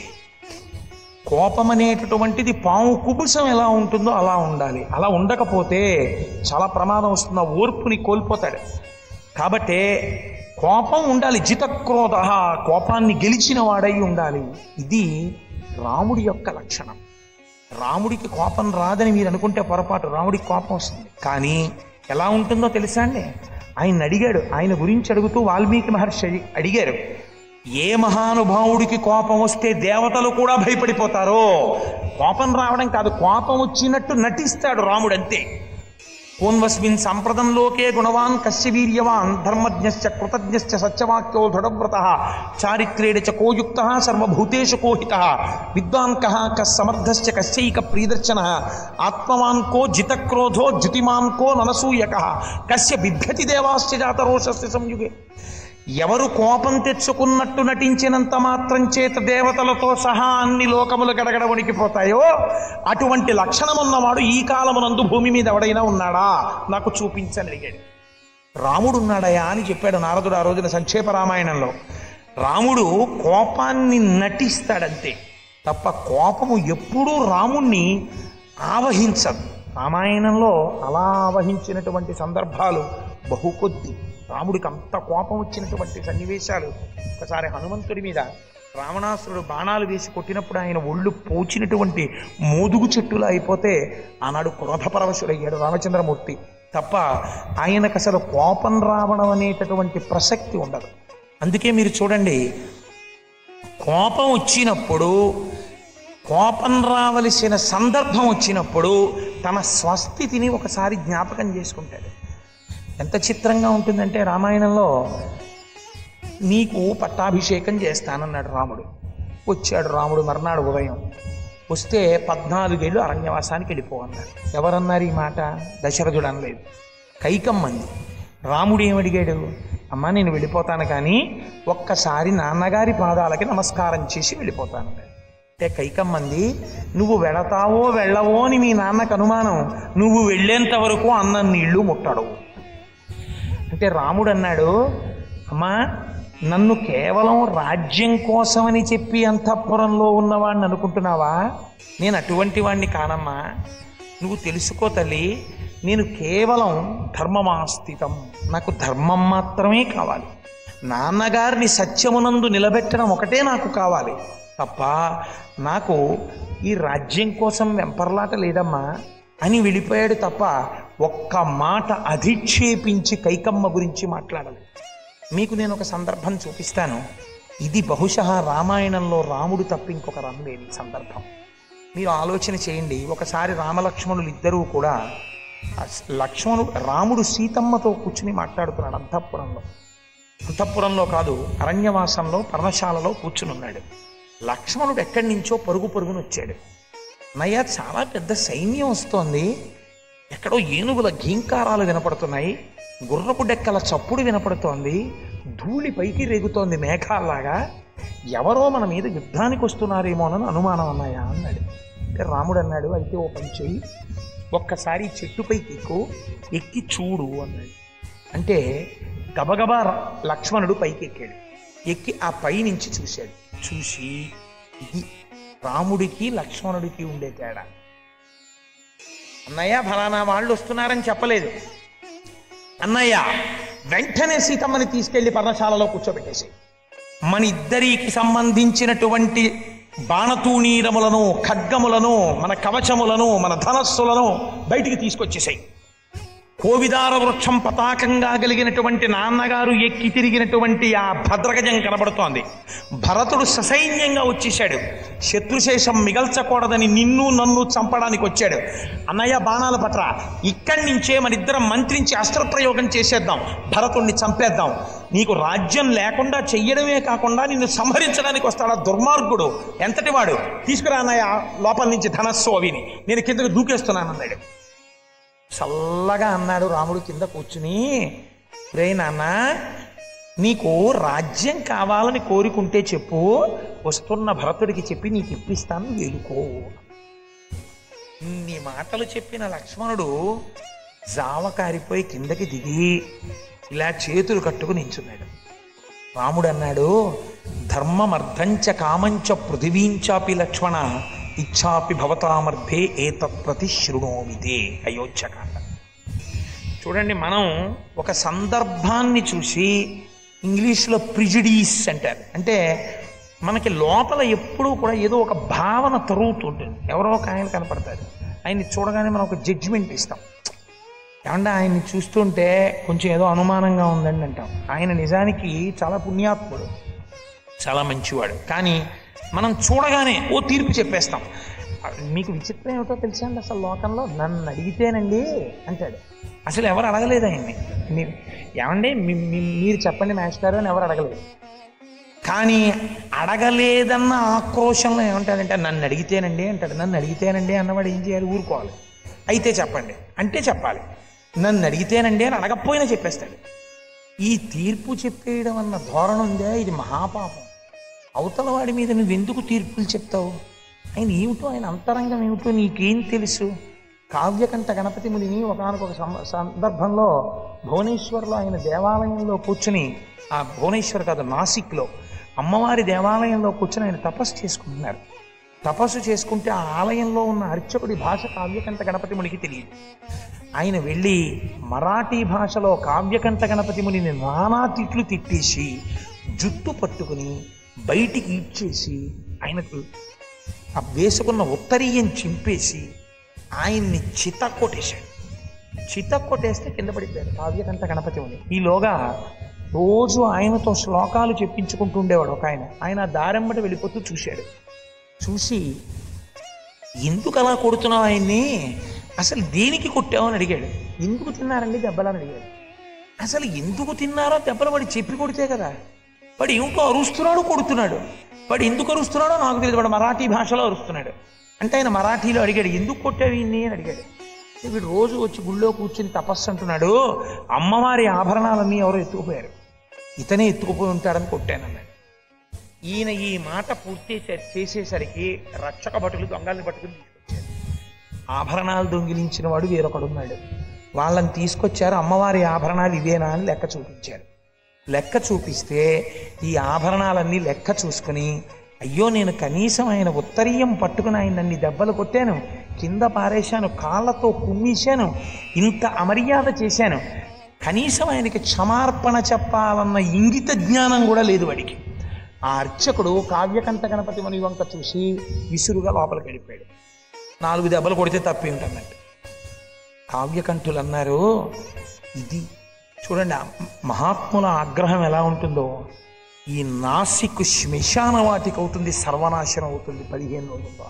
కోపం అనేటటువంటిది పాము కుబుసం ఎలా ఉంటుందో అలా ఉండాలి అలా ఉండకపోతే చాలా ప్రమాదం వస్తుంది ఆ ఓర్పుని కోల్పోతాడు కాబట్టే కోపం ఉండాలి జితక్రోధ కోపాన్ని గెలిచిన వాడై ఉండాలి ఇది రాముడి యొక్క లక్షణం రాముడికి కోపం రాదని మీరు అనుకుంటే పొరపాటు రాముడికి కోపం వస్తుంది కానీ ఎలా ఉంటుందో తెలుసా అండి ఆయన అడిగాడు ఆయన గురించి అడుగుతూ వాల్మీకి మహర్షి అడి- అడిగారు ఏ మహానుభావుడికి కోపం వస్తే దేవతలు కూడా భయపడిపోతారో కోపం రావడం కాదు కోపం వచ్చినట్టు నటిస్తాడు రాముడు అంతే కోన్వస్మిన్ సంప్రదంలోకే గుణవాన్ కశ్య వీర్యవాన్ ధర్మజ్ఞశ్చ కృతజ్ఞశ్చ సత్యవాక్యో దృఢవ్రత చారిత్రేణ చ కోయుక్త సర్వభూతేషు కోహిత విద్వాన్ కః కస్ సమర్థశ్చ కశ్చైక ప్రియదర్శన ఆత్మవాన్ కో జితక్రోధో జ్యుతిమాన్ కో ననసూయక కస్య బిభ్యతి దేవాశ్చ జాతరోషస్య సంయుగే ఎవరు కోపం తెచ్చుకున్నట్టు నటించినంత మాత్రం చేత దేవతలతో సహా అన్ని లోకములు గడగడ వణికిపోతాయో అటువంటి లక్షణం ఉన్నవాడు ఈ కాలమునందు భూమి మీద ఎవడైనా ఉన్నాడా నాకు చూపించని అడిగాడు రాముడు ఉన్నాడయా అని చెప్పాడు నారదుడు ఆ రోజున సంక్షేప రామాయణంలో రాముడు కోపాన్ని నటిస్తాడంతే తప్ప కోపము ఎప్పుడూ రాముణ్ణి ఆవహించదు రామాయణంలో అలా ఆవహించినటువంటి సందర్భాలు బహు కొద్ది రాముడికి అంత కోపం వచ్చినటువంటి సన్నివేశాలు ఒకసారి హనుమంతుడి మీద రావణాసురుడు బాణాలు వేసి కొట్టినప్పుడు ఆయన ఒళ్ళు పోచినటువంటి మోదుగు చెట్టులా అయిపోతే ఆనాడు క్రోధపరవశుడయ్యాడు రామచంద్రమూర్తి తప్ప ఆయనకు అసలు కోపం రావడం అనేటటువంటి ప్రసక్తి ఉండదు అందుకే మీరు చూడండి కోపం వచ్చినప్పుడు కోపం రావలసిన సందర్భం వచ్చినప్పుడు తన స్వస్థితిని ఒకసారి జ్ఞాపకం చేసుకుంటాడు ఎంత చిత్రంగా ఉంటుందంటే రామాయణంలో నీకు పట్టాభిషేకం చేస్తానన్నాడు రాముడు వచ్చాడు రాముడు మర్నాడు ఉదయం వస్తే పద్నాలుగేళ్ళు అరణ్యవాసానికి వెళ్ళిపో అన్నారు ఎవరన్నారు ఈ మాట దశరథుడు అనలేదు కైకమ్మంది రాముడు ఏమడిగాడు అమ్మా నేను వెళ్ళిపోతాను కానీ ఒక్కసారి నాన్నగారి పాదాలకి నమస్కారం చేసి వెళ్ళిపోతాను అంటే కైకమ్మంది నువ్వు వెళతావో వెళ్ళవో అని మీ నాన్నకు అనుమానం నువ్వు వెళ్ళేంత వరకు అన్నం నీళ్లు ముట్టడవు అంటే రాముడు అన్నాడు అమ్మా నన్ను కేవలం రాజ్యం కోసమని చెప్పి అంతఃపురంలో ఉన్నవాడిని అనుకుంటున్నావా నేను అటువంటి వాణ్ణి కానమ్మా నువ్వు తెలుసుకో తల్లి నేను కేవలం ధర్మమాస్థితం నాకు ధర్మం మాత్రమే కావాలి నాన్నగారిని సత్యమునందు నిలబెట్టడం ఒకటే నాకు కావాలి తప్ప నాకు ఈ రాజ్యం కోసం వెంపర్లాట లేదమ్మా అని వెళ్ళిపోయాడు తప్ప ఒక్క మాట అధిక్షేపించి కైకమ్మ గురించి మాట్లాడలేదు మీకు నేను ఒక సందర్భం చూపిస్తాను ఇది బహుశా రామాయణంలో రాముడు తప్ప ఇంకొక లేదు ఈ సందర్భం మీరు ఆలోచన చేయండి ఒకసారి రామలక్ష్మణులు ఇద్దరూ కూడా ఆ లక్ష్మణుడు రాముడు సీతమ్మతో కూర్చుని మాట్లాడుతున్నాడు అంతఃపురంలో అంతఃపురంలో కాదు అరణ్యవాసంలో పర్ణశాలలో కూర్చుని ఉన్నాడు లక్ష్మణుడు ఎక్కడి నుంచో పరుగు పరుగును వచ్చాడు అన్నయ్య చాలా పెద్ద సైన్యం వస్తోంది ఎక్కడో ఏనుగుల ఘీంకారాలు వినపడుతున్నాయి గుర్రపు డెక్కల చప్పుడు వినపడుతోంది ధూళి పైకి రేగుతోంది మేఘాల్లాగా ఎవరో మన మీద యుద్ధానికి వస్తున్నారేమోనని అనుమానం అన్నాయా అన్నాడు అంటే రాముడు అన్నాడు అయితే ఓ పని చెయ్యి ఒక్కసారి ఈ చెట్టుపైకి ఎక్కు ఎక్కి చూడు అన్నాడు అంటే గబగబా ర- లక్ష్మణుడు పైకి ఎక్కాడు ఎక్కి ఆ పై నుంచి చూశాడు చూసి ఇది రాముడికి లక్ష్మణుడికి ఉండే తేడా అన్నయ్య ఫలానా వాళ్ళు వస్తున్నారని చెప్పలేదు అన్నయ్య వెంటనే సీతమ్మని తీసుకెళ్లి పర్ణశాలలో కూర్చోబెట్టేసి మన ఇద్దరికి సంబంధించినటువంటి బాణతూణీరములను ఖడ్గములను మన కవచములను మన ధనస్సులను బయటికి తీసుకొచ్చేసాయి కోవిదార వృక్షం పతాకంగా కలిగినటువంటి నాన్నగారు ఎక్కి తిరిగినటువంటి ఆ భద్రగజం కనబడుతోంది భరతుడు ససైన్యంగా వచ్చేశాడు శత్రుశేషం మిగల్చకూడదని నిన్ను నన్ను చంపడానికి వచ్చాడు అన్నయ్య బాణాల పట్ల ఇక్కడి నుంచే మనిద్దరం మంత్రించి అస్త్రప్రయోగం చేసేద్దాం భరతుణ్ణి చంపేద్దాం నీకు రాజ్యం లేకుండా చెయ్యడమే కాకుండా నిన్ను సంహరించడానికి వస్తాడా దుర్మార్గుడు ఎంతటి వాడు తీసుకురా అన్నయ్య లోపల నుంచి ధనస్సు అవిని నేను కిందకు దూకేస్తున్నాను అన్నాడు చల్లగా అన్నాడు రాముడు కింద కూర్చుని రే నాన్న నీకు రాజ్యం కావాలని కోరుకుంటే చెప్పు వస్తున్న భరతుడికి చెప్పి నీకు ఇప్పిస్తాను వేడుకో ఇన్ని మాటలు చెప్పిన లక్ష్మణుడు జావకారిపోయి కిందకి దిగి ఇలా చేతులు కట్టుకుని నించున్నాడు రాముడు అన్నాడు ధర్మమర్థంచ కామంచ పృథివీంచాపి లక్ష్మణ ఇచ్చాపి భవతామర్థే ఏతత్ ప్రతి శృణోమితే అయోధ్యకాండ చూడండి మనం ఒక సందర్భాన్ని చూసి ఇంగ్లీష్లో ప్రిజుడీస్ అంటారు అంటే మనకి లోపల ఎప్పుడూ కూడా ఏదో ఒక భావన తరుగుతుంటుంది ఎవరో ఒక ఆయన కనపడతారు ఆయన్ని చూడగానే మనం ఒక జడ్జిమెంట్ ఇస్తాం ఏమంటే ఆయన్ని చూస్తుంటే కొంచెం ఏదో అనుమానంగా ఉందండి అంటాం ఆయన నిజానికి చాలా పుణ్యాత్ముడు చాలా మంచివాడు కానీ మనం చూడగానే ఓ తీర్పు చెప్పేస్తాం మీకు విచిత్రం ఏమిటో తెలుసా అండి అసలు లోకంలో నన్ను అడిగితేనండి అంటాడు అసలు ఎవరు అడగలేదు ఆయన్ని మీరు ఏమండి మీ- మీ- మీరు చెప్పండి మాస్టర్ అని ఎవరు అడగలేదు కానీ అడగలేదన్న ఆక్రోశంలో ఏమంటాడంటే నన్ను అడిగితేనండి అంటాడు నన్ను అడిగితేనండి అన్నవాడు ఏం చేయాలి ఊరుకోవాలి అయితే చెప్పండి అంటే చెప్పాలి నన్ను అడిగితేనండి అని అడగకపోయినా చెప్పేస్తాడు ఈ తీర్పు చెప్పేయడం అన్న ధోరణి ఉందే ఇది మహాపాపం అవతల వాడి మీద నువ్వు ఎందుకు తీర్పులు చెప్తావు ఆయన ఏమిటో ఆయన అంతరంగం ఏమిటో నీకేం తెలుసు కావ్యకంఠ గణపతి మునిని ఒకనొక సందర్భంలో భువనేశ్వర్లో ఆయన దేవాలయంలో కూర్చుని ఆ భువనేశ్వర్ కాదు నాసిక్లో అమ్మవారి దేవాలయంలో కూర్చుని ఆయన తపస్సు చేసుకుంటున్నారు తపస్సు చేసుకుంటే ఆ ఆలయంలో ఉన్న అర్చకుడి భాష కావ్యకంఠ గణపతి మునికి తెలియదు ఆయన వెళ్ళి మరాఠీ భాషలో కావ్యకంఠ గణపతి మునిని నానా తిట్లు తిట్టేసి జుట్టు పట్టుకుని బయటికి ఇచ్చేసి ఆయనకు ఆ వేసుకున్న ఉత్తరీయం చింపేసి ఆయన్ని చిత కొట్టేశాడు చిత కొట్టేస్తే కింద పడిపోయాడు కావ్యకంఠ గణపతి ముని ఈలోగా రోజు ఆయనతో శ్లోకాలు చెప్పించుకుంటూ ఉండేవాడు ఒక ఆయన ఆయన ఆ దారెంబట వెళ్ళిపోతూ చూశాడు చూసి ఎందుకు అలా కొడుతున్నావు ఆయన్ని అసలు దేనికి కొట్టావు అని అడిగాడు ఎందుకు తిన్నారండి దెబ్బలని అడిగాడు అసలు ఎందుకు తిన్నారో దెబ్బలు వాడు చెప్పి కొడితే కదా వాడు ఏమిటో అరుస్తున్నాడు కొడుతున్నాడు వాడు ఎందుకు అరుస్తున్నాడో నాకు తెలియదు వాడు మరాఠీ భాషలో అరుస్తున్నాడు అంటే ఆయన మరాఠీలో అడిగాడు ఎందుకు కొట్టావు ఈయన్ని అని అడిగాడు అంటే వీడు రోజు వచ్చి గుళ్ళో కూర్చుని తపస్సు అంటున్నాడు అమ్మవారి ఆభరణాలన్నీ ఎవరో ఎత్తుకుపోయారు ఇతనే ఎత్తుకుపోయి ఉంటాడని కొట్టానన్నాడు ఈయన ఈ మాట పూర్తి చే- చేసేసరికి రక్షక భటులు దొంగల్ని పట్టుకుని తీసుకొచ్చారు ఆభరణాలు దొంగిలించిన వాడు వేరొకడున్నాడు వాళ్ళని తీసుకొచ్చారు అమ్మవారి ఆభరణాలు ఇవేనా అని లెక్క చూపించారు లెక్క చూపిస్తే ఈ ఆభరణాలన్నీ లెక్క చూసుకుని అయ్యో నేను కనీసం ఆయన ఉత్తరీయం పట్టుకుని ఆయన నన్ను దెబ్బలు కొట్టాను కింద పారేశాను కాళ్ళతో కుమ్మేశాను ఇంత అమర్యాద చేశాను కనీసం ఆయనకి క్షమార్పణ చెప్పాలన్న ఇంగిత జ్ఞానం కూడా లేదు వాడికి ఆ అర్చకుడు కావ్యకంఠ గణపతి ముని వంక చూసి విసురుగా లోపలికి వెళ్ళిపోయాడు నాలుగు దెబ్బలు కొడితే తప్పేమిటన్నట్టు కావ్యకంఠులు అన్నారు ఇది చూడండి ఆ మహాత్ముల ఆగ్రహం ఎలా ఉంటుందో ఈ నాసిక్ శ్మశాన వాటికి అవుతుంది సర్వనాశనం అవుతుంది పదిహేను రోజుల్లో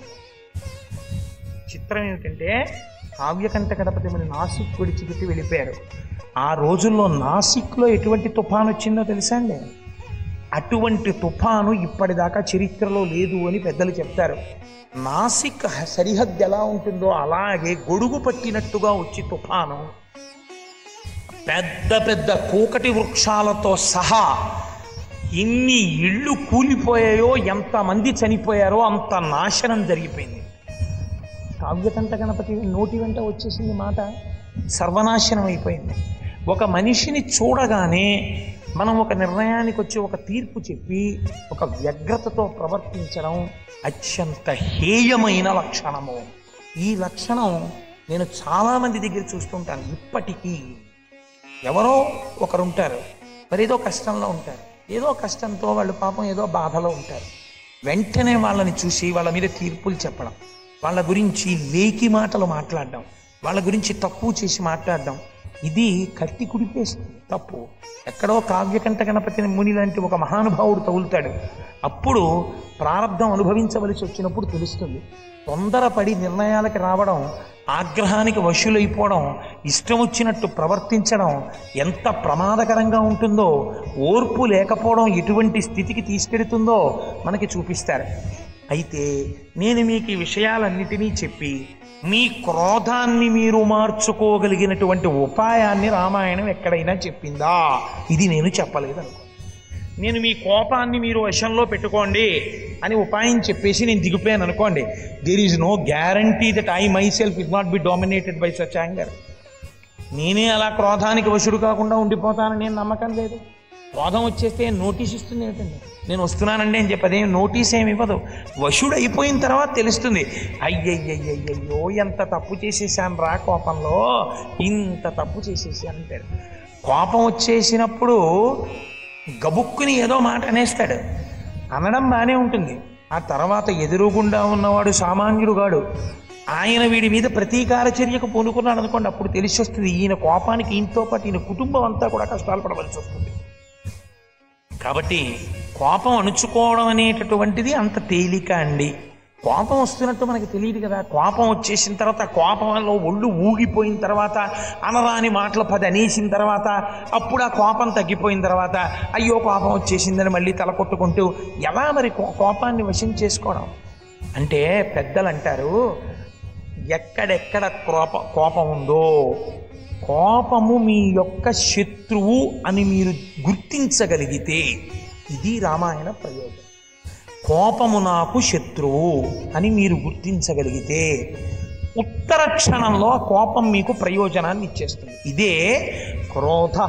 చిత్రం ఏమిటంటే కావ్యకంఠ గణపతి మన నాసిక్ విడిచిపెట్టి వెళ్ళిపోయారు ఆ రోజుల్లో నాసిక్లో ఎటువంటి తుఫాను వచ్చిందో తెలుసా అండి అటువంటి తుఫాను ఇప్పటిదాకా చరిత్రలో లేదు అని పెద్దలు చెప్తారు నాసిక్ హ- సరిహద్దు ఎలా ఉంటుందో అలాగే గొడుగు పట్టినట్టుగా వచ్చి తుఫాను పెద్ద పెద్ద కూకటి వృక్షాలతో సహా ఎన్ని ఇళ్ళు కూలిపోయాయో ఎంతమంది చనిపోయారో అంత నాశనం జరిగిపోయింది కావ్యకంఠ గణపతి నోటి వెంట వచ్చేసింది మాట సర్వనాశనం అయిపోయింది ఒక మనిషిని చూడగానే మనం ఒక నిర్ణయానికి వచ్చి ఒక తీర్పు చెప్పి ఒక వ్యగ్రతతో ప్రవర్తించడం అత్యంత హేయమైన లక్షణము ఈ లక్షణం నేను చాలామంది దగ్గర చూస్తుంటాను ఇప్పటికీ ఎవరో ఒకరు ఉంటారు మరి ఏదో కష్టంలో ఉంటారు ఏదో కష్టంతో వాళ్ళు పాపం ఏదో బాధలో ఉంటారు వెంటనే వాళ్ళని చూసి వాళ్ళ మీద తీర్పులు చెప్పడం వాళ్ళ గురించి లేకి మాటలు మాట్లాడడం వాళ్ళ గురించి తక్కువ చేసి మాట్లాడడం ఇది కట్టి కుడిపేస్తుంది తప్పు ఎక్కడో కావ్యకంఠ గణపతిని ముని లాంటి ఒక మహానుభావుడు తగులుతాడు అప్పుడు ప్రారంధం అనుభవించవలసి వచ్చినప్పుడు తెలుస్తుంది తొందరపడి నిర్ణయాలకు రావడం ఆగ్రహానికి వశులైపోవడం ఇష్టం వచ్చినట్టు ప్రవర్తించడం ఎంత ప్రమాదకరంగా ఉంటుందో ఓర్పు లేకపోవడం ఎటువంటి స్థితికి తీసుకెడుతుందో మనకి చూపిస్తారు అయితే నేను మీకు ఈ విషయాలన్నిటినీ చెప్పి మీ క్రోధాన్ని మీరు మార్చుకోగలిగినటువంటి ఉపాయాన్ని రామాయణం ఎక్కడైనా చెప్పిందా ఇది నేను చెప్పలేదు అనుకో నేను మీ కోపాన్ని మీరు వశంలో పెట్టుకోండి అని ఉపాయం చెప్పేసి నేను దిగిపోయాను అనుకోండి there is no guarantee that I myself is not be dominated by such anger నేనే అలా క్రోధానికి వశుడు కాకుండా ఉండిపోతానని నేను నమ్మకం లేదు క్రోధం వచ్చేస్తే నోటీస్ ఇస్తుంది ఏమిటండి నేను వస్తున్నానండి అని చెప్పి అదేం నోటీస్ ఏమి ఇవ్వదు వశుడు అయిపోయిన తర్వాత తెలుస్తుంది అయ్యయ్యయ్యయ్యో ఎంత తప్పు చేసేసాను రా కోపంలో ఇంత తప్పు చేసేసాను అంటాడు కోపం వచ్చేసినప్పుడు గబుక్కుని ఏదో మాట అనేస్తాడు అనడం బాగానే ఉంటుంది ఆ తర్వాత ఎదురుగుండా ఉన్నవాడు సామాన్యుడు కాడు ఆయన వీడి మీద ప్రతీకార చర్యకు పూనుకున్నాడు అనుకోండి అప్పుడు తెలిసి వస్తుంది ఈయన కోపానికి ఈయనతో పాటు ఈయన కుటుంబం అంతా కూడా కష్టాలు పడవలసి వస్తుంది కాబట్టి కోపం అణుచుకోవడం అనేటటువంటిది అంత తేలిక అండి కోపం వస్తున్నట్టు మనకి తెలియదు కదా కోపం వచ్చేసిన తర్వాత కోపంలో ఒళ్ళు ఊగిపోయిన తర్వాత అనరాని మాటలు పది అనేసిన తర్వాత అప్పుడు ఆ కోపం తగ్గిపోయిన తర్వాత అయ్యో కోపం వచ్చేసిందని మళ్ళీ తల కొట్టుకుంటూ ఎలా మరి కో- కోపాన్ని వశం చేసుకోవడం అంటే పెద్దలు అంటారు ఎక్కడెక్కడ కోప కోపం ఉందో కోపము మీ యొక్క శత్రువు అని మీరు గుర్తించగలిగితే ఇది రామాయణ ప్రయోజనం కోపము నాకు శత్రువు అని మీరు గుర్తించగలిగితే ఉత్తర క్షణంలో ఆ కోపం మీకు ప్రయోజనాన్ని ఇచ్చేస్తుంది ఇదే క్రోధ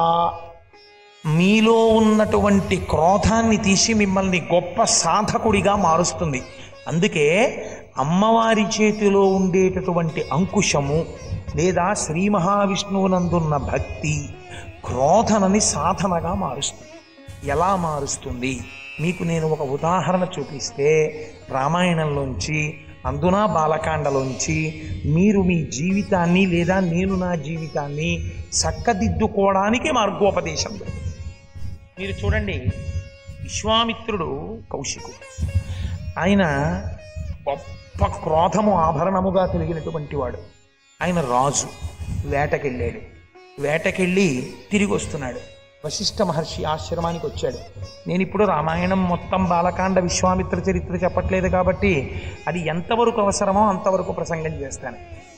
మీలో ఉన్నటువంటి క్రోధాన్ని తీసి మిమ్మల్ని గొప్ప సాధకుడిగా మారుస్తుంది అందుకే అమ్మవారి చేతిలో ఉండేటటువంటి అంకుశము లేదా శ్రీ మహావిష్ణువునందున్న భక్తి క్రోధనని సాధనగా మారుస్తుంది ఎలా మారుస్తుంది మీకు నేను ఒక ఉదాహరణ చూపిస్తే రామాయణంలోంచి అందున బాలకాండలోంచి మీరు మీ జీవితాన్ని లేదా నేను నా జీవితాన్ని చక్కదిద్దుకోవడానికి మార్గోపదేశం దొరుకుతుంది మీరు చూడండి విశ్వామిత్రుడు కౌశికుడు ఆయన గొప్ప క్రోధము ఆభరణముగా కలిగినటువంటి వాడు ఆయన రాజు వేటకెళ్ళాడు వేటకెళ్ళి తిరిగి వస్తున్నాడు వశిష్ఠ మహర్షి ఆశ్రమానికి వచ్చాడు నేను ఇప్పుడు రామాయణం మొత్తం బాలకాండ విశ్వామిత్ర చరిత్ర చెప్పట్లేదు కాబట్టి అది ఎంతవరకు అవసరమో అంతవరకు ప్రసంగం చేస్తాను